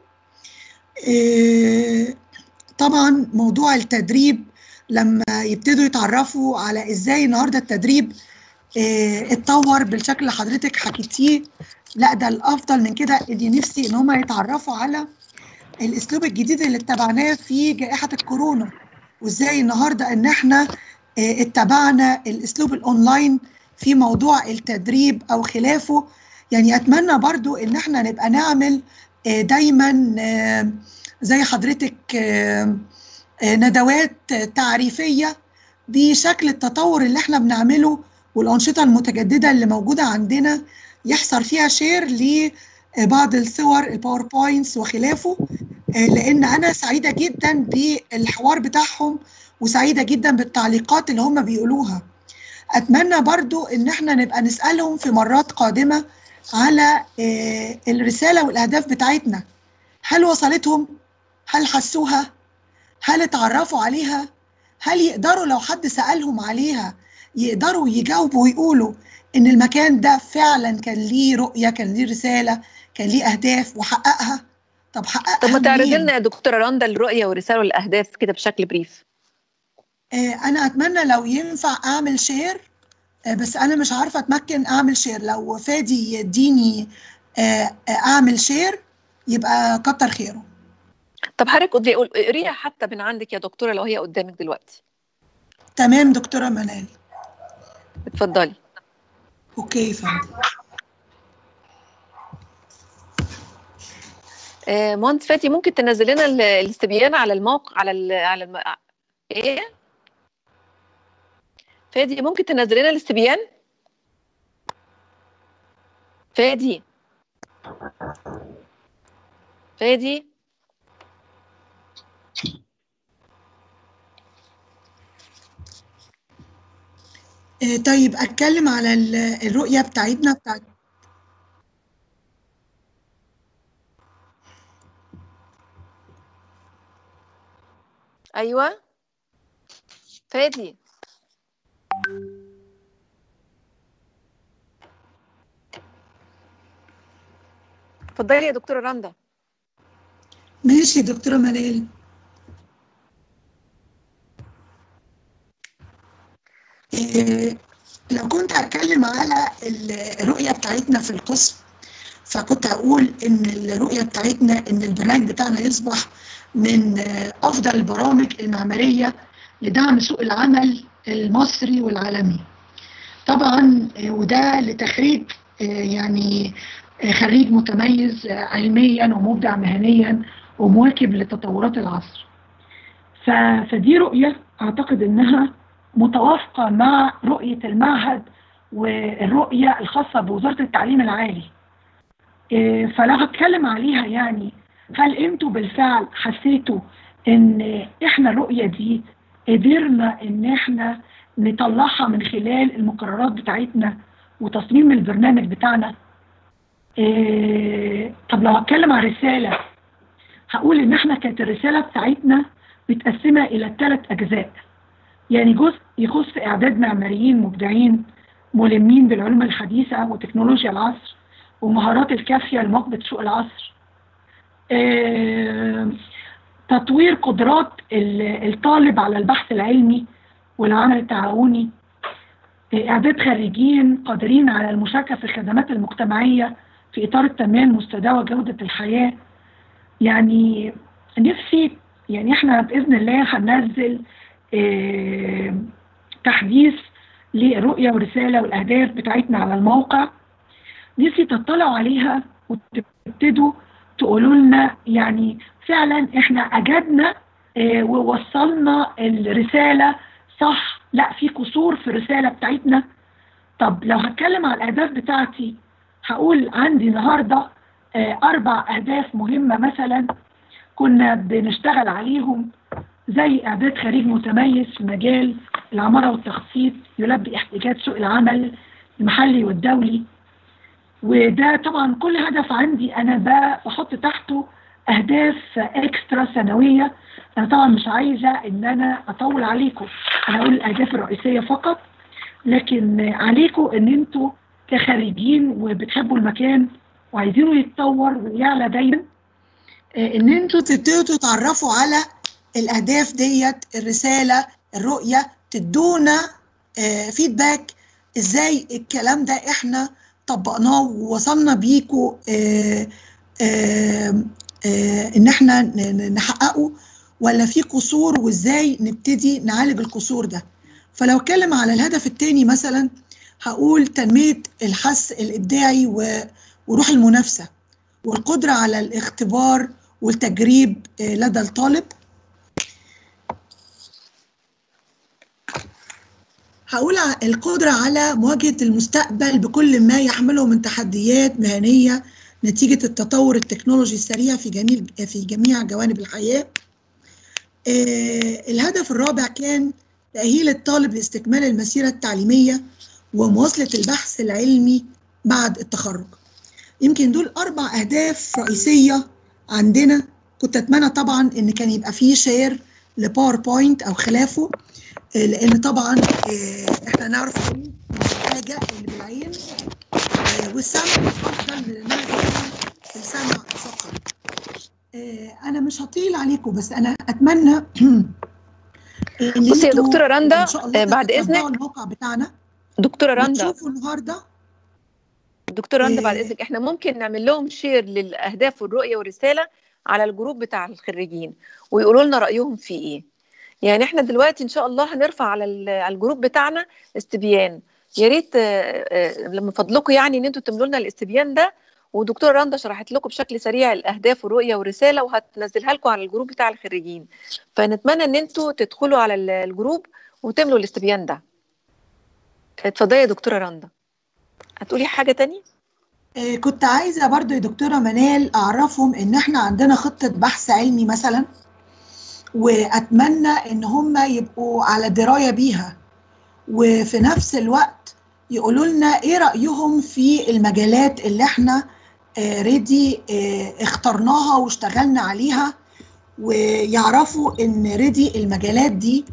آه، طبعا موضوع التدريب لما يبتدوا يتعرفوا على ازاي النهارده التدريب آه، اتطور بالشكل اللي حضرتك حكيتيه لا ده الافضل من كده اللي نفسي ان هم يتعرفوا على الاسلوب الجديد اللي اتبعناه في جائحه الكورونا وازاي النهارده ان احنا آه، اتبعنا الاسلوب الاونلاين في موضوع التدريب او خلافه يعني اتمنى برضو ان احنا نبقى نعمل آه، دايما آه، زي حضرتك آه، آه، ندوات تعريفيه بشكل التطور اللي احنا بنعمله والانشطه المتجدده اللي موجوده عندنا يحصل فيها شير لبعض الصور الباوربوينتس وخلافه آه، لان انا سعيده جدا بالحوار بتاعهم وسعيده جدا بالتعليقات اللي هم بيقولوها اتمنى برضو ان احنا نبقى نسالهم في مرات قادمه على آه، الرساله والاهداف بتاعتنا هل وصلتهم هل حسوها هل اتعرفوا عليها هل يقدروا لو حد سالهم عليها يقدروا يجاوبوا ويقولوا ان المكان ده فعلا كان ليه رؤيه كان ليه رساله كان ليه اهداف وحققها طب حققها طب ما تعرضي منين؟ لنا يا دكتورة رندا الرؤية والرسالة والأهداف كده بشكل بريف آه، انا اتمنى لو ينفع اعمل شير آه، بس انا مش عارفه اتمكن اعمل شير لو فادي يديني آه، آه، اعمل شير يبقى كتر خيره طب حضرتك قولي- قول- اقريها حتى من عندك يا دكتورة لو هي قدامك دلوقتي تمام دكتورة منال اتفضلي اوكي فندم آه، مهندس فاتي ممكن تنزل لنا ال- الاستبيان على الموقع على ال على الم... ايه فادي ممكن تنزل لنا الاستبيان فادي فادي آه، طيب اتكلم على ال- الرؤية بتاعتنا بتاعت ايوه فادي اتفضلي يا دكتوره رندا ماشي دكتورة منال آه، لو كنت هتكلم على ال- الرؤية بتاعتنا في القسم فكنت هقول ان الرؤية بتاعتنا ان البرنامج بتاعنا يصبح من آه، افضل البرامج المعمارية لدعم سوق العمل المصري والعالمي طبعا آه، وده لتخريج آه، يعني آه، خريج متميز آه، علميا ومبدع مهنيا ومواكب لتطورات العصر ف- فدي رؤية أعتقد إنها متوافقة مع رؤية المعهد والرؤية الخاصة بوزارة التعليم العالي إيه، فلو هتكلم عليها يعني هل انتوا بالفعل حسيتوا ان احنا الرؤية دي قدرنا ان احنا نطلعها من خلال المقررات بتاعتنا وتصميم البرنامج بتاعنا إيه، طب لو هتكلم عن رسالة هقول ان احنا كانت الرسالة بتاعتنا متقسمة الى ثلاث اجزاء يعني جزء يخص اعداد معماريين مبدعين ملمين بالعلوم الحديثة وتكنولوجيا العصر ومهارات الكافية لمواكبة سوق العصر آه، تطوير قدرات ال- الطالب على البحث العلمي والعمل التعاوني آه، إعداد خريجين قادرين على المشاركة في الخدمات المجتمعية في إطار التنمية المستدامة وجودة الحياة يعني نفسي يعني احنا بإذن الله هننزل آه، تحديث للرؤية والرسالة والأهداف بتاعتنا على الموقع نفسي تطلعوا عليها وتبتدوا تقولوا لنا يعني فعلا احنا أجدنا آه، ووصلنا الرسالة صح لا في قصور في الرسالة بتاعتنا طب لو هتكلم على الأهداف بتاعتي هقول عندي النهاردة آه، أربع أهداف مهمة مثلا كنا بنشتغل عليهم زي إعداد خريج متميز في مجال العمارة والتخطيط يلبي احتياجات سوق العمل المحلي والدولي وده طبعا كل هدف عندي أنا ب- بحط تحته أهداف إكسترا سنوية أنا طبعا مش عايزة إن أنا أطول عليكم أنا أقول الأهداف الرئيسية فقط لكن عليكم إن أنتوا كخريجين وبتحبوا المكان وعايزينه يتطور ويعلى دايما آه، ان انتوا تبتدوا تتعرفوا على الاهداف ديت الرساله الرؤيه تدونا آه، فيدباك ازاي الكلام ده احنا طبقناه ووصلنا بيكوا آه، آه، آه، ان احنا ن- ن- نحققه ولا في قصور وازاي نبتدي نعالج القصور ده فلو اتكلم على الهدف الثاني مثلا هقول تنميه الحس الابداعي و- وروح المنافسه والقدره على الاختبار والتجريب آه، لدى الطالب هقول ع- القدرة على مواجهة المستقبل بكل ما يحمله من تحديات مهنية نتيجة التطور التكنولوجي السريع في جميع في جميع جوانب الحياة. آه، الهدف الرابع كان تأهيل الطالب لاستكمال المسيرة التعليمية ومواصلة البحث العلمي بعد التخرج. يمكن دول أربع أهداف رئيسية عندنا كنت أتمنى طبعا إن كان يبقى فيه شير لباوربوينت أو خلافه آه، لأن طبعا آه، إحنا نعرف إن الحاجة اللي بالعين آه، والسمع أفضل من إنها تكون السمع فقط. آه، أنا مش هطيل عليكم بس أنا أتمنى إن بصي يا انتوا دكتورة رندا إن شاء الله آه، بعد تتبعوا إذنك الموقع بتاعنا دكتورة رندا وتشوفوا النهارده دكتورة رندا بعد آه، إذنك إحنا ممكن نعمل لهم شير للأهداف والرؤية والرسالة على الجروب بتاع الخريجين ويقولوا لنا رأيهم في إيه يعني احنا دلوقتي ان شاء الله هنرفع على ال- على الجروب بتاعنا استبيان يا ريت آه، آه، لما فضلكم يعني ان انتوا تملوا لنا الاستبيان ده ودكتوره رندا شرحت لكم بشكل سريع الاهداف والرؤيه والرساله وهتنزلها لكم على الجروب بتاع الخريجين فنتمنى ان انتوا تدخلوا على ال- الجروب وتملوا الاستبيان ده اتفضلي يا دكتوره رندا هتقولي حاجه تانية آه، كنت عايزة برضو يا دكتورة منال أعرفهم إن إحنا عندنا خطة بحث علمي مثلا وأتمنى إن هم يبقوا على دراية بيها وفي نفس الوقت يقولوا لنا إيه رأيهم في المجالات اللي إحنا ريدي اخترناها واشتغلنا عليها ويعرفوا إن ريدي المجالات دي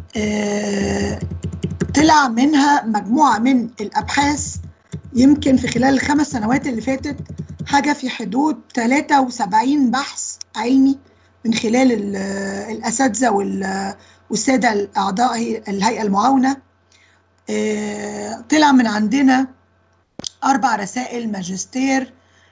آه، طلع منها مجموعة من الأبحاث يمكن في خلال الخمس سنوات اللي فاتت حاجة في حدود 73 بحث علمي من خلال ال- الأساتذة وال- والسادة الأعضاء الهيئة المعاونة آه، طلع من عندنا أربع رسائل ماجستير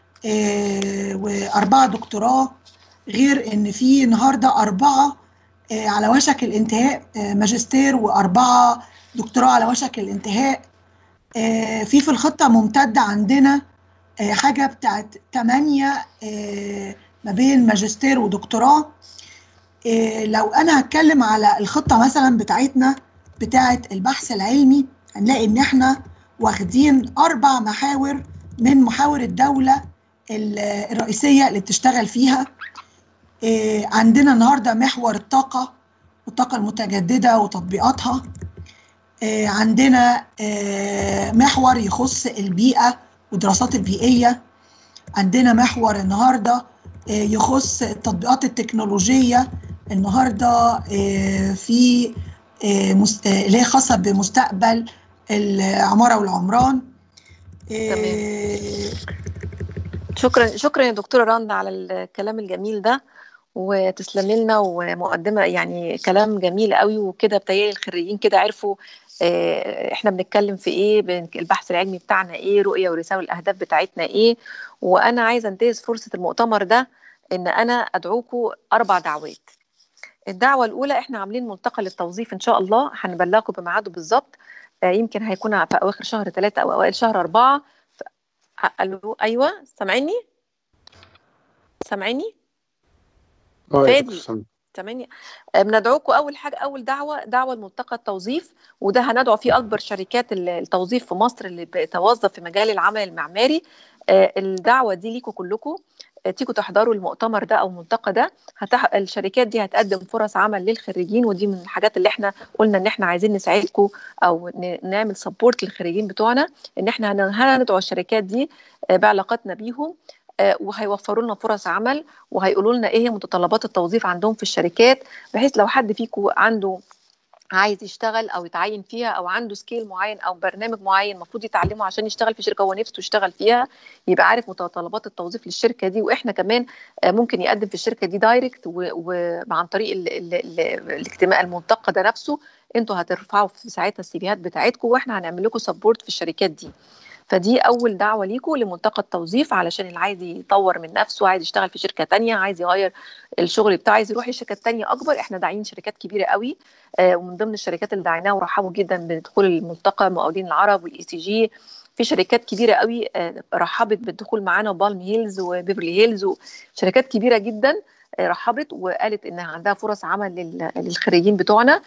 آه، وأربعة دكتوراه غير إن في النهاردة أربعة آه، على وشك الانتهاء آه، ماجستير وأربعة دكتوراه على وشك الانتهاء آه، في في الخطة ممتدة عندنا آه، حاجة بتاعت تمانية آه، ما بين ماجستير ودكتوراه آه، لو أنا هتكلم على الخطة مثلا بتاعتنا بتاعت البحث العلمي هنلاقي إن إحنا واخدين أربع محاور من محاور الدولة ال- الرئيسية اللي بتشتغل فيها آه، عندنا النهاردة محور الطاقة والطاقة المتجددة وتطبيقاتها آه، عندنا آه، محور يخص البيئة والدراسات البيئية عندنا محور النهاردة آه، يخص التطبيقات التكنولوجية النهاردة آه، في آه، مس- آه، اللي هي خاصة بمستقبل العمارة والعمران آه، شكرا شكرا يا دكتوره رندا على الكلام الجميل ده وتسلمي لنا ومقدمه يعني كلام جميل قوي وكده بتهيألي الخريجين كده عرفوا آه، احنا بنتكلم في ايه بن- البحث العلمي بتاعنا ايه رؤيه ورساله الاهداف بتاعتنا ايه وانا عايزه انتهز فرصه المؤتمر ده ان انا ادعوكم اربع دعوات الدعوه الاولى احنا عاملين ملتقى للتوظيف ان شاء الله هنبلغكم بميعاده بالظبط آه، يمكن هيكون في اواخر شهر ثلاثة او اوائل شهر أربعة ف- الو ايوه سامعيني سامعيني اه يا فادي دكتور سامي تمام آه، بندعوكم اول حاجه اول دعوه دعوه لملتقى التوظيف وده هندعو فيه اكبر شركات ال- التوظيف في مصر اللي بتوظف في مجال العمل المعماري آه، الدعوه دي ليكم كلكم آه، تيجوا تحضروا المؤتمر ده او الملتقى ده هتح... الشركات دي هتقدم فرص عمل للخريجين ودي من الحاجات اللي احنا قلنا ان احنا عايزين نساعدكم او ن... نعمل سبورت للخريجين بتوعنا ان احنا هن- هندعو الشركات دي آه، بعلاقاتنا بيهم آه، وهيوفروا لنا فرص عمل وهيقولوا لنا ايه هي متطلبات التوظيف عندهم في الشركات بحيث لو حد فيكم عنده عايز يشتغل او يتعين فيها او عنده سكيل معين او برنامج معين المفروض يتعلمه عشان يشتغل في شركه هو نفسه يشتغل فيها يبقى عارف متطلبات التوظيف للشركه دي واحنا كمان آه، ممكن يقدم في الشركه دي دايركت وعن طريق ال ال ال الاجتماع الملتقى ده نفسه انتوا هترفعوا في ساعتها السيفيهات بتاعتكم واحنا هنعمل لكم سبورت في الشركات دي فدي اول دعوه ليكم لملتقى التوظيف علشان اللي عايز يطور من نفسه عايز يشتغل في شركه تانية عايز يغير الشغل بتاعه عايز يروح لشركات تانية اكبر احنا داعين شركات كبيره قوي آه، ومن ضمن الشركات اللي دعيناها ورحبوا جدا بدخول الملتقى مقاولين العرب والاي سي جي في شركات كبيره قوي آه، رحبت بالدخول معانا بالم هيلز وبيفرلي هيلز وشركات كبيره جدا آه، رحبت وقالت انها عندها فرص عمل لل- للخريجين بتوعنا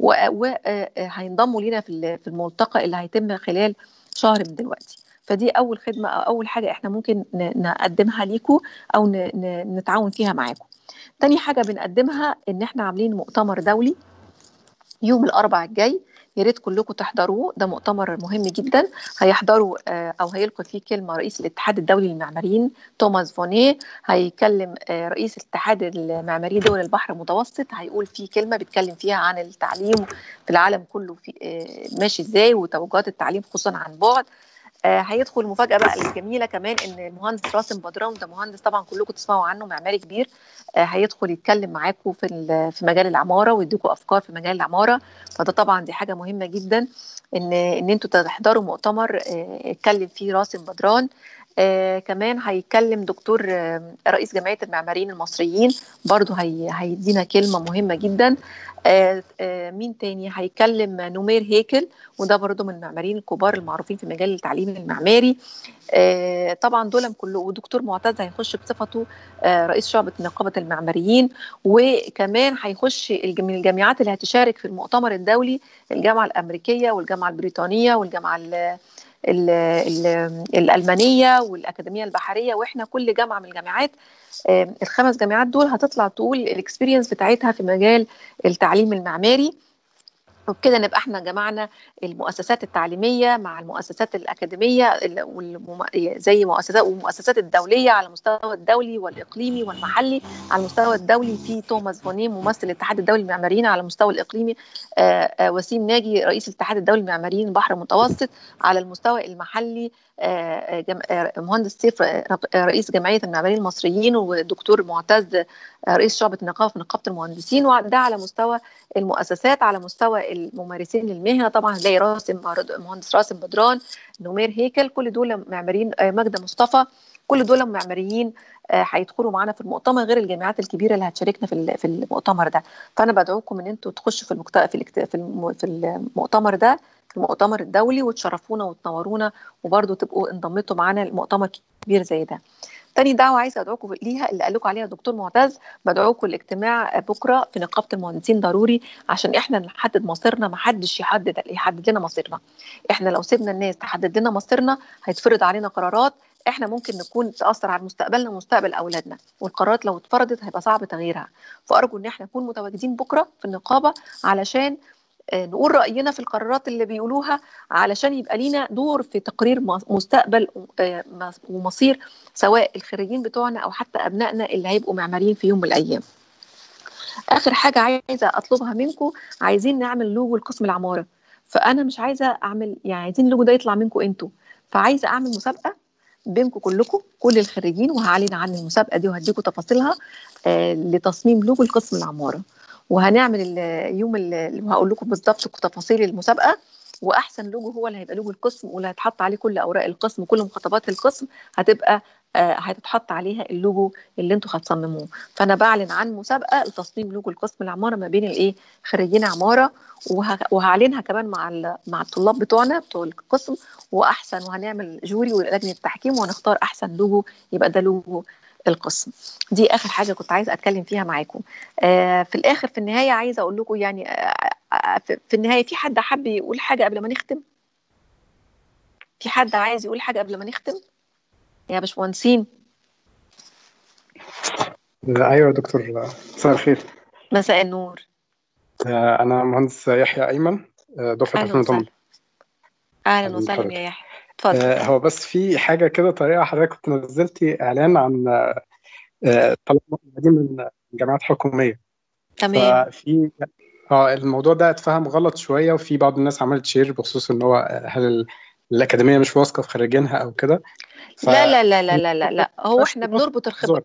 وهينضموا لينا في ال- في الملتقى اللي هيتم خلال شهر من دلوقتي فدي اول خدمه او اول حاجه احنا ممكن ن- نقدمها ليكم او ن- ن- نتعاون فيها معاكم تاني حاجه بنقدمها ان احنا عاملين مؤتمر دولي يوم الاربع الجاي يا ريت كلكم تحضروه ده مؤتمر مهم جدا هيحضروا آه، او هيلقي فيه كلمه رئيس الاتحاد الدولي للمعماريين توماس فونيه هيكلم آه، رئيس الاتحاد المعماري دول البحر المتوسط هيقول فيه كلمه بيتكلم فيها عن التعليم في العالم كله في آه، ماشي ازاي وتوجهات التعليم خصوصا عن بعد آه، هيدخل المفاجاه بقى الجميله كمان ان المهندس راسم بدران ده مهندس طبعا كلكم تسمعوا عنه معماري كبير آه، هيدخل يتكلم معاكم في ال- في مجال العماره ويديكم افكار في مجال العماره فده طبعا دي حاجه مهمه جدا ان ان انتوا تحضروا مؤتمر آه، يتكلم فيه راسم بدران آه كمان هيتكلم دكتور آه رئيس جمعيه المعماريين المصريين برضو هي هيدينا كلمه مهمه جدا آه، آه، مين تاني هيتكلم نومير هيكل وده برضو من المعماريين الكبار المعروفين في مجال التعليم المعماري آه، طبعا دول كله ودكتور معتز هيخش بصفته آه، رئيس شعبة نقابة المعماريين وكمان هيخش الج- من الجامعات اللي هتشارك في المؤتمر الدولي الجامعة الأمريكية والجامعة البريطانية والجامعة ال ال ال الألمانية والأكاديمية البحرية وإحنا كل جامعة من الجامعات آه، الخمس جامعات دول هتطلع تقول الاكسبيرينس بتاعتها في مجال التعليم المعماري وبكده نبقى احنا جمعنا المؤسسات التعليميه مع المؤسسات الاكاديميه ال- والمم... زي مؤسسات والمؤسسات الدوليه على المستوى الدولي والاقليمي والمحلي على المستوى الدولي في توماس فوني ممثل الاتحاد الدولي للمعماريين على المستوى الاقليمي آه، آه، وسيم ناجي رئيس الاتحاد الدولي للمعماريين البحر المتوسط على المستوى المحلي آه، آه، جم... آه، مهندس سيف آه، رب- آه، رئيس جمعيه المعماريين المصريين ودكتور معتز آه، رئيس شعبة النقابة في نقابة المهندسين وده على مستوى المؤسسات على مستوى الممارسين للمهنة طبعا هنلاقي راسم مهندس راسم بدران نومير هيكل كل دول معماريين آه، ماجدة مصطفى كل دول معماريين آه، هيدخلوا معانا في المؤتمر غير الجامعات الكبيره اللي هتشاركنا في ال- في المؤتمر ده فانا بدعوكم ان انتوا تخشوا في المكت... في, الاكت... في, الم... في المؤتمر ده في المؤتمر الدولي وتشرفونا وتنورونا وبرضه تبقوا انضميتوا معانا لمؤتمر كبير زي ده تاني دعوة عايزة أدعوكم ليها اللي قال لكم عليها دكتور معتز بدعوكم لاجتماع بكرة في نقابة المهندسين ضروري عشان احنا نحدد مصيرنا محدش يحدد يحدد لنا مصيرنا احنا لو سيبنا الناس تحدد لنا مصيرنا هيتفرض علينا قرارات احنا ممكن نكون تاثر على مستقبلنا ومستقبل اولادنا والقرارات لو اتفرضت هيبقى صعب تغييرها فارجو ان احنا نكون متواجدين بكره في النقابه علشان آه، نقول راينا في القرارات اللي بيقولوها علشان يبقى لينا دور في تقرير م- مستقبل آه، مس- ومصير سواء الخريجين بتوعنا او حتى ابنائنا اللي هيبقوا معماريين في يوم من الايام اخر حاجه عايزه اطلبها منكم عايزين نعمل لوجو لقسم العماره فانا مش عايزه اعمل يعني عايزين اللوجو ده يطلع منكم انتوا فعايزه اعمل مسابقه بينكم كلكم كل الخريجين وهعلن عن المسابقه دي وهديكم تفاصيلها آه، لتصميم لوجو لقسم العماره وهنعمل ال- يوم ال- وهقول لكم بالظبط تفاصيل المسابقه واحسن لوجو هو اللي هيبقى لوجو القسم واللي هيتحط عليه كل اوراق القسم كل مخططات القسم هتبقى آه، هتتحط عليها اللوجو اللي انتوا هتصمموه فانا بعلن عن مسابقه لتصميم لوجو القسم العماره ما بين الايه خريجين عماره وه- وهعلنها كمان مع ال- مع الطلاب بتوعنا بتوع القسم واحسن وهنعمل جوري ولجنه تحكيم وهنختار احسن لوجو يبقى ده لوجو القسم دي اخر حاجه كنت عايزه اتكلم فيها معاكم آه في الاخر في النهايه عايزه اقول لكم يعني آه آه، في في النهايه في حد حابب يقول حاجه قبل ما نختم في حد عايز يقول حاجه قبل ما نختم يا باشمهندسين ايوه يا دكتور مساء الخير مساء النور آه، انا مهندس يحيى ايمن آه، دفعه اهلا 2008 وسهلا اهلا أهلا وسهلا بحضرتك. يا يحيى اتفضل آه، هو بس في حاجه كده طريقه حضرتك كنت نزلتي اعلان عن آه، آه، طلب مقدمين من جامعات حكوميه تمام ففي اه الموضوع ده اتفهم غلط شويه وفي بعض الناس عملت شير بخصوص ان هو آه، هل ال- الاكاديميه مش واثقه في خريجينها او كده ف لا لا لا لا لا لا لا هو احنا بنربط الخبر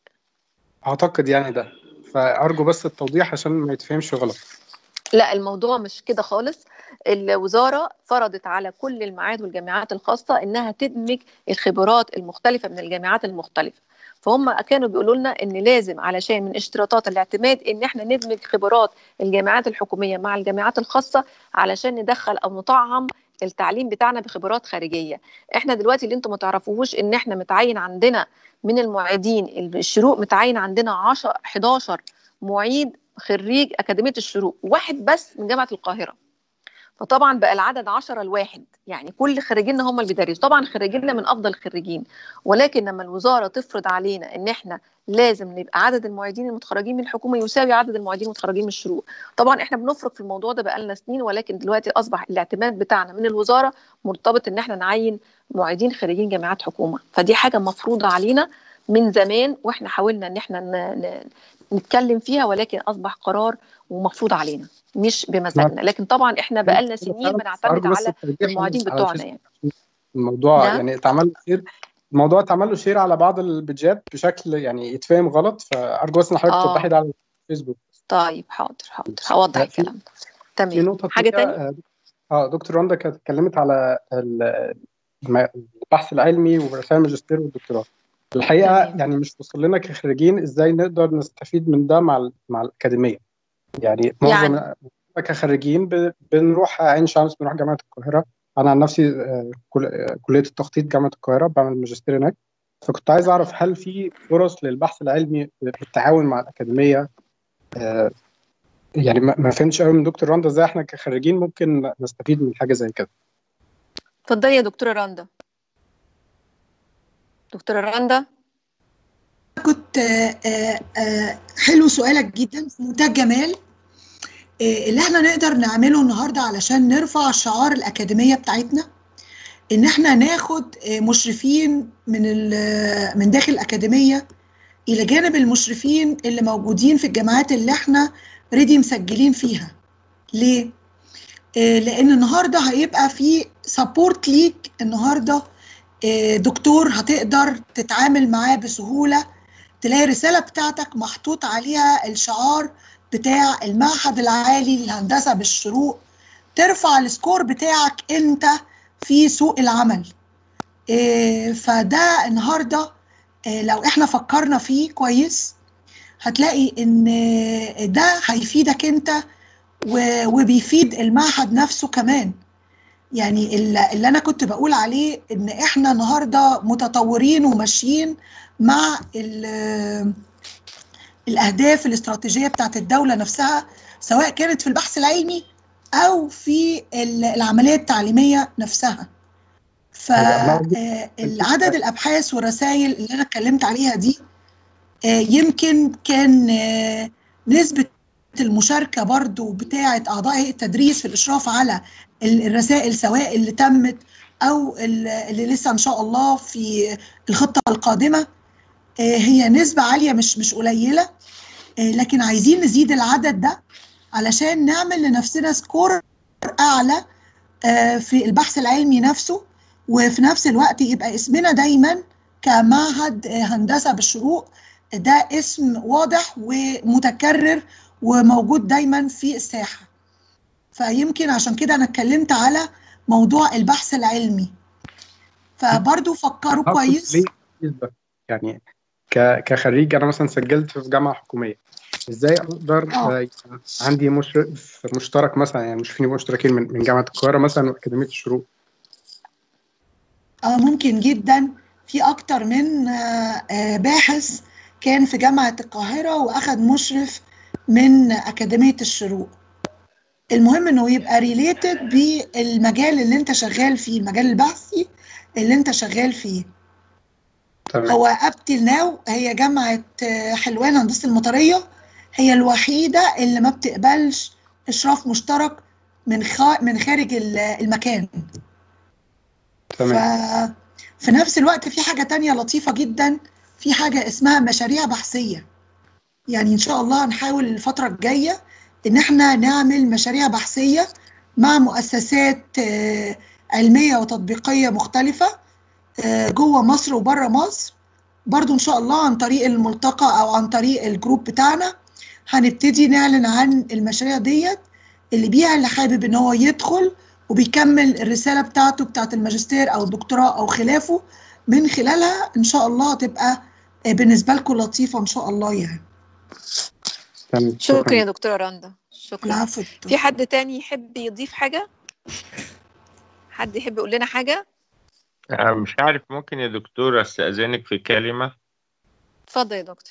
اعتقد يعني ده فارجو بس التوضيح عشان ما يتفهمش غلط لا الموضوع مش كده خالص الوزارة فرضت على كل المعاهد والجامعات الخاصة إنها تدمج الخبرات المختلفة من الجامعات المختلفة فهم كانوا بيقولوا لنا ان لازم علشان من اشتراطات الاعتماد ان احنا ندمج خبرات الجامعات الحكوميه مع الجامعات الخاصه علشان ندخل او نطعم التعليم بتاعنا بخبرات خارجيه احنا دلوقتي اللي انتم ما تعرفوهوش ان احنا متعين عندنا من المعيدين الشروق متعين عندنا 10 11 معيد خريج اكاديميه الشروق واحد بس من جامعه القاهره فطبعا بقى العدد 10 لواحد يعني كل خريجينا هم اللي بيدرسوا طبعا خريجينا من افضل الخريجين ولكن لما الوزاره تفرض علينا ان احنا لازم نبقى عدد المعيدين المتخرجين من الحكومه يساوي عدد المعيدين المتخرجين من الشروق طبعا احنا بنفرق في الموضوع ده بقالنا سنين ولكن دلوقتي اصبح الاعتماد بتاعنا من الوزاره مرتبط ان احنا نعين معيدين خريجين جامعات حكومه فدي حاجه مفروضه علينا من زمان واحنا حاولنا ان احنا ن... ن... نتكلم فيها ولكن اصبح قرار ومفروض عمله مش بمزاجنا لكن طبعا احنا بقالنا سنين بنعتمد أرجو بس على التوضيح المعيدين على بتوعنا الفيسبوك. يعني الموضوع نعم. يعني اتعمل له شير الموضوع اتعمل له شير على بعض البيجات بشكل يعني يتفهم غلط فارجو بس ان حضرتك آه. توضحي ده على الفيسبوك طيب حاضر حاضر هوضح في- الكلام ده في تمام نقطة حاجة تانية تانية آه، اه دكتور رندا كانت اتكلمت على ال- الم- البحث العلمي ورسائل الماجستير والدكتوراه الحقيقة تمام. يعني مش وصل لنا كخريجين ازاي نقدر نستفيد من ده مع ال- مع الأكاديمية يعني معظم يعني كخريجين ب- بنروح عين شمس بنروح جامعة القاهرة أنا عن نفسي آه، كل- آه، كلية التخطيط جامعة القاهرة بعمل ماجستير هناك فكنت عايز أعرف هل في فرص للبحث العلمي بالتعاون مع الأكاديمية آه، يعني ما ما فهمتش قوي من دكتور رندا ازاي احنا كخريجين ممكن نستفيد من حاجة زي كده اتفضلي يا دكتورة رندا دكتورة رندا كنت آه، آه، آه، حلو سؤالك جدا في منتهى الجمال آه، اللي احنا نقدر نعمله النهارده علشان نرفع شعار الأكاديمية بتاعتنا إن احنا ناخد آه، مشرفين من ال- من داخل الأكاديمية إلى جانب المشرفين اللي موجودين في الجامعات اللي احنا ريدي مسجلين فيها ليه؟ آه، لأن النهارده هيبقى في سبورت ليك النهارده آه، دكتور هتقدر تتعامل معاه بسهولة تلاقي الرسالة بتاعتك محطوط عليها الشعار بتاع المعهد العالي للهندسة بالشروق ترفع السكور بتاعك انت في سوق العمل إيه، فده النهاردة إيه، لو احنا فكرنا فيه كويس هتلاقي ان ده هيفيدك انت و- وبيفيد المعهد نفسه كمان يعني اللي اللي انا كنت بقول عليه ان احنا النهارده متطورين وماشيين مع ال- الاهداف الاستراتيجيه بتاعت الدوله نفسها سواء كانت في البحث العلمي او في ال- العمليه التعليميه نفسها فالعدد الابحاث والرسائل اللي انا اتكلمت عليها دي آه، يمكن كان آه، نسبه المشاركه برضو بتاعه اعضاء هيئه التدريس في الاشراف على ال- الرسائل سواء اللي تمت او ال- اللي لسه ان شاء الله في الخطه القادمه آه، هي نسبه عاليه مش مش قليله آه، لكن عايزين نزيد العدد ده علشان نعمل لنفسنا سكور اعلى آه، في البحث العلمي نفسه وفي نفس الوقت يبقى اسمنا دايما كمعهد آه، هندسه بالشروق ده اسم واضح ومتكرر وموجود دايما في الساحه فيمكن عشان كده انا اتكلمت على موضوع البحث العلمي فبرضو فكروا أقصد كويس ليه نسبة؟ يعني ك- كخريج انا مثلا سجلت في جامعه حكوميه ازاي اقدر اه آه، يبقى عندي مشرف مشترك مثلا يعني مشرفين مشتركين من من جامعه القاهره مثلا واكاديميه الشروق اه ممكن جدا في اكتر من آه، آه، باحث كان في جامعة القاهرة واخد مشرف من أكاديمية الشروق المهم انه يبقى ريليتد بالمجال اللي انت شغال فيه المجال البحثي اللي انت شغال فيه تمام هو اب تيل ناو هي جامعة آه، حلوان هندسة المطرية هي الوحيدة اللي ما بتقبلش اشراف مشترك من خا... من خارج ال- المكان ف... تمام في نفس الوقت في حاجة تانية لطيفة جدا في حاجة اسمها مشاريع بحثية يعني إن شاء الله هنحاول الفترة الجاية إن إحنا نعمل مشاريع بحثية مع مؤسسات آه، علمية وتطبيقية مختلفة آه، جوه مصر وبره مصر برضو إن شاء الله عن طريق الملتقى أو عن طريق الجروب بتاعنا هنبتدي نعلن عن المشاريع ديت اللي بيها اللي حابب إن هو يدخل وبيكمل الرسالة بتاعته بتاعت الماجستير أو الدكتوراه أو خلافه من خلالها إن شاء الله تبقى آه، بالنسبة لكم لطيفة إن شاء الله يعني تمام شكرا شكرا يا دكتورة رندا شكرا العفو في حد تاني يحب يضيف حاجة حد يحب يقول لنا حاجة أنا مش عارف ممكن يا دكتور استأذنك في كلمة اتفضل يا دكتور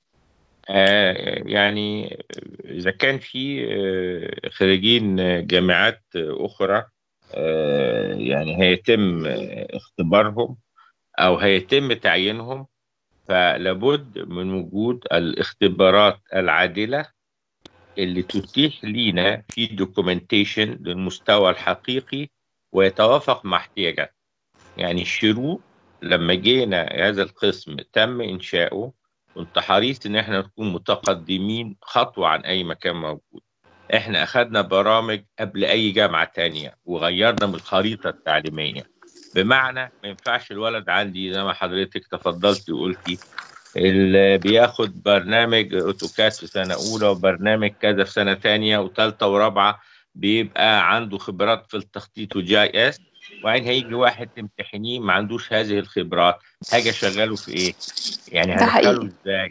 آه، يعني إذا كان في آه، خريجين جامعات أخرى آه، يعني هيتم اختبارهم أو هيتم تعيينهم فلابد من وجود الاختبارات العادلة اللي تتيح لينا في دوكيومنتيشن للمستوى الحقيقي ويتوافق مع احتياجات يعني الشروق لما جينا هذا القسم تم إنشاؤه كنت حريص إن احنا نكون متقدمين خطوة عن أي مكان موجود احنا أخذنا برامج قبل أي جامعة تانية وغيرنا من الخريطة التعليمية بمعنى ما ينفعش الولد عندي زي ما حضرتك تفضلتي وقلتي اللي بياخد برنامج اوتوكاد في سنة أولى وبرنامج كذا في سنة تانية وثالثة ورابعة بيبقى عنده خبرات في التخطيط وجي اس وبعدين هيجي واحد تمتحنيه ما عندوش هذه الخبرات حاجة شغاله في ايه؟ يعني ده حقيقي. هدخله ازاي؟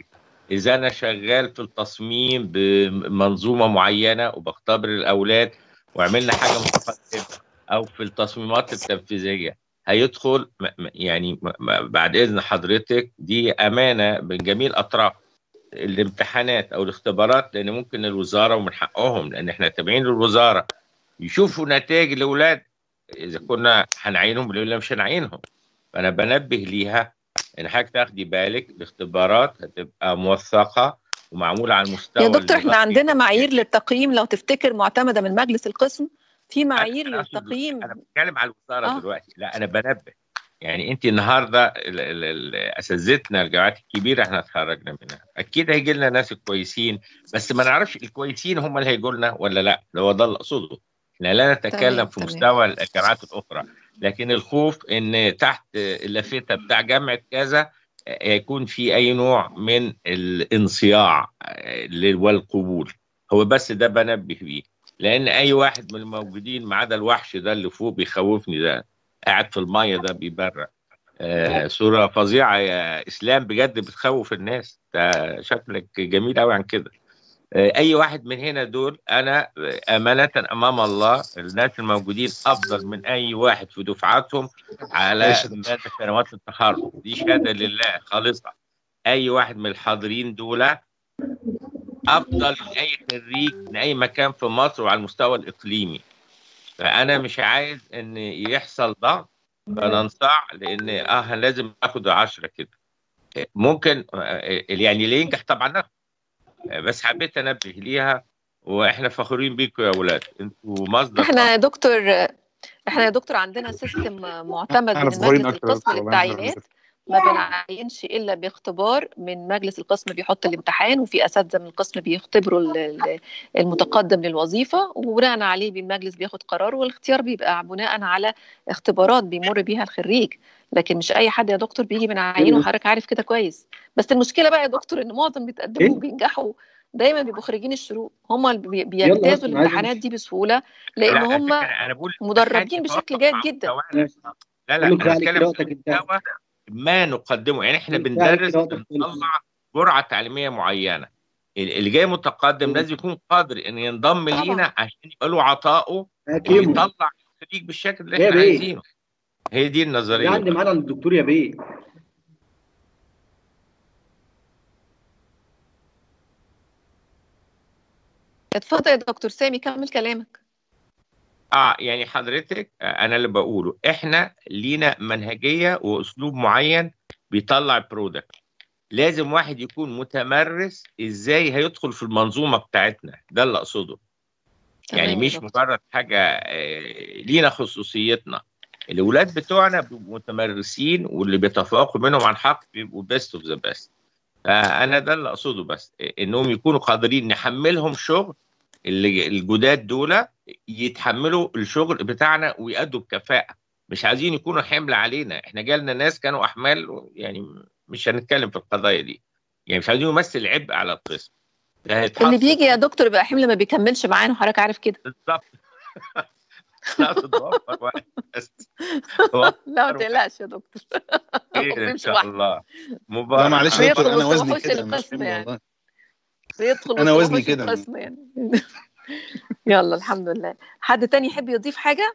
اذا انا شغال في التصميم بمنظومه معينه وبختبر الاولاد وعملنا حاجه متقدمه او في التصميمات التنفيذيه هيدخل م- م- يعني م- م- بعد اذن حضرتك دي امانه من جميع الاطراف الامتحانات او الاختبارات لان ممكن الوزاره ومن حقهم لان احنا تابعين للوزاره يشوفوا نتائج الاولاد اذا كنا هنعينهم ولا مش هنعينهم فانا بنبه ليها ان حضرتك تاخدي بالك الاختبارات هتبقى موثقه ومعموله على المستوى يا دكتور احنا اللغوي. عندنا معايير للتقييم لو تفتكر معتمده من مجلس القسم في معايير أنا أقصد- للتقييم انا بتكلم على الوزاره آه. دلوقتي لا انا بنبه يعني انت النهارده ال- ال- ال- اساتذتنا الجامعات الكبيره احنا اتخرجنا منها اكيد هيجي لنا ناس كويسين بس ما نعرفش الكويسين هم اللي هيجوا لنا ولا لا ده هو ده اللي اقصده احنا لا نتكلم تمام، في تمام. مستوى الجامعات الاخرى لكن الخوف ان تحت اللافته بتاع جامعه كذا يكون في اي نوع من الانصياع والقبول هو بس ده بنبه بيه لان اي واحد من الموجودين ما عدا الوحش ده اللي فوق بيخوفني ده قاعد في الميه ده بيبرق آه صوره فظيعه يا اسلام بجد بتخوف الناس ده شكلك جميل قوي عن كده آه اي واحد من هنا دول انا امانه امام الله الناس الموجودين افضل من اي واحد في دفعاتهم على ماشي. مدى سنوات التخرج دي شهاده لله خالصه اي واحد من الحاضرين دول افضل من اي خريج من اي مكان في مصر وعلى المستوى الاقليمي فانا مش عايز ان يحصل ضغط فننصاع لان اه لازم ناخد عشرة كده ممكن آه، يعني اللي ينجح طبعا ناخد آه، بس حبيت انبه ليها واحنا فخورين بيكم يا اولاد انتوا مصدر احنا يا دكتور احنا يا دكتور عندنا سيستم معتمد احنا من فخورين مجلس اكتر القسم والله احنا للتعيينات ما بنعينش الا باختبار من مجلس القسم بيحط الامتحان وفي اساتذه من القسم بيختبروا ال- ال- المتقدم للوظيفه وبناء عليه المجلس بياخد قرار والاختيار بيبقى بناء على اختبارات بيمر بيها الخريج لكن مش اي حد يا دكتور بيجي بنعينه وحضرتك عارف كده كويس بس المشكله بقى يا دكتور ان معظم بيتقدموا إيه؟ وبينجحوا دايما بيبقوا خريجين الشروق هم اللي بي- يلا بيجتازوا بس أنا عايز الامتحانات دي بسهوله لان لا على هم فكره انا بقول مدربين بشكل جيد جدا لا لا قول له انا كفايه عليك بتكلم كده في وقتك انت مستوى ما نقدمه يعني احنا كفايه عليك بندرس كده وقتك خلص بنطلع جرعه تعليميه معينه اللي جاي متقدم لازم يكون قادر ان ينضم طبعا لينا عشان يبقى له عطائه يا كيمو ويطلع الخريج بالشكل اللي يا احنا بيه عايزينه هي دي يا النظريه عندي بقى معانا الدكتور يا بيه اتفضل يا دكتور سامي كمل كلامك اه يعني حضرتك آه، انا اللي بقوله احنا لينا منهجيه واسلوب معين بيطلع برودكت لازم واحد يكون متمرس ازاي هيدخل في المنظومه بتاعتنا ده اللي اقصده يعني تمام يا مش دكتور مجرد حاجه آه، لينا خصوصيتنا الاولاد بتوعنا بيبقوا متمرسين واللي بيتفوقوا منهم عن حق بيبقوا بيست اوف ذا بيست فانا ده اللي اقصده بس انهم يكونوا قادرين نحملهم شغل اللي الجداد دول يتحملوا الشغل بتاعنا ويأدوا بكفاءة مش عايزين يكونوا حمل علينا احنا جالنا ناس كانوا احمال يعني مش هنتكلم في القضايا دي يعني مش عايزين يمثل عبء على القسم ده اللي هيتحط بيجي يا دكتور يبقى حمل ما بيكملش معانا وحضرتك عارف كده بالظبط لا تتوفر وقت بس لا توفر ما وقت تقلقش يا دكتور هو خير ان بيمشي شاء لوحده الله لا مبارك معلش يا دكتور بيدخل انا وسط وزني وحوش كده مش القسم حمل يعني والله بيدخل انا وسط وزني وحوش كده القسم يعني يلا الحمد لله حد تاني يحب يضيف حاجة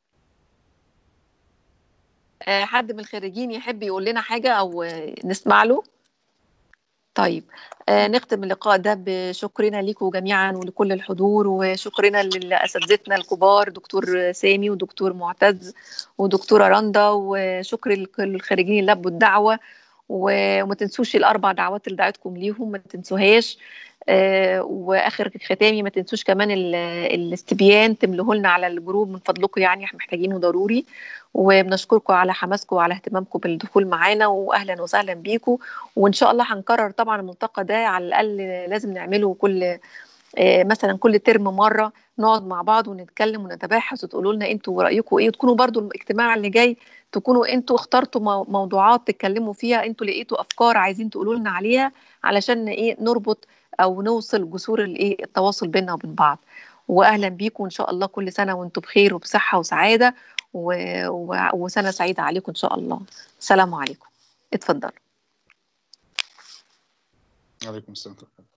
آه، حد من الخريجين يحب يقول لنا حاجة أو آه، نسمع له طيب آه، نختم اللقاء ده بشكرنا لكم جميعا ولكل الحضور وشكرنا لأساتذتنا الكبار دكتور سامي ودكتور معتز ودكتورة رندا وشكر لكل الخريجين اللي لبوا الدعوة و- وما تنسوش الأربع دعوات اللي دعيتكم ليهم ما تنسوهاش آه، واخر ختامي ما تنسوش كمان ال- الاستبيان تملوه لنا على الجروب من فضلكم يعني احنا محتاجينه ضروري وبنشكركم على حماسكم وعلى اهتمامكم بالدخول معانا واهلا وسهلا بيكم وان شاء الله هنكرر طبعا الملتقى ده على الاقل لازم نعمله كل آه، مثلا كل ترم مره نقعد مع بعض ونتكلم ونتباحث وتقولوا لنا انتوا رايكم ايه وتكونوا برضو الاجتماع اللي جاي تكونوا انتوا اخترتوا مو- موضوعات تتكلموا فيها انتوا لقيتوا افكار عايزين تقولوا لنا عليها علشان ايه نربط او نوصل جسور الايه التواصل بيننا وبين بعض واهلا بيكم وان شاء الله كل سنه وانتم بخير وبصحه وسعاده و... و... وسنه سعيده عليكم ان شاء الله السلام عليكم اتفضل عليكم السلام ورحمة الله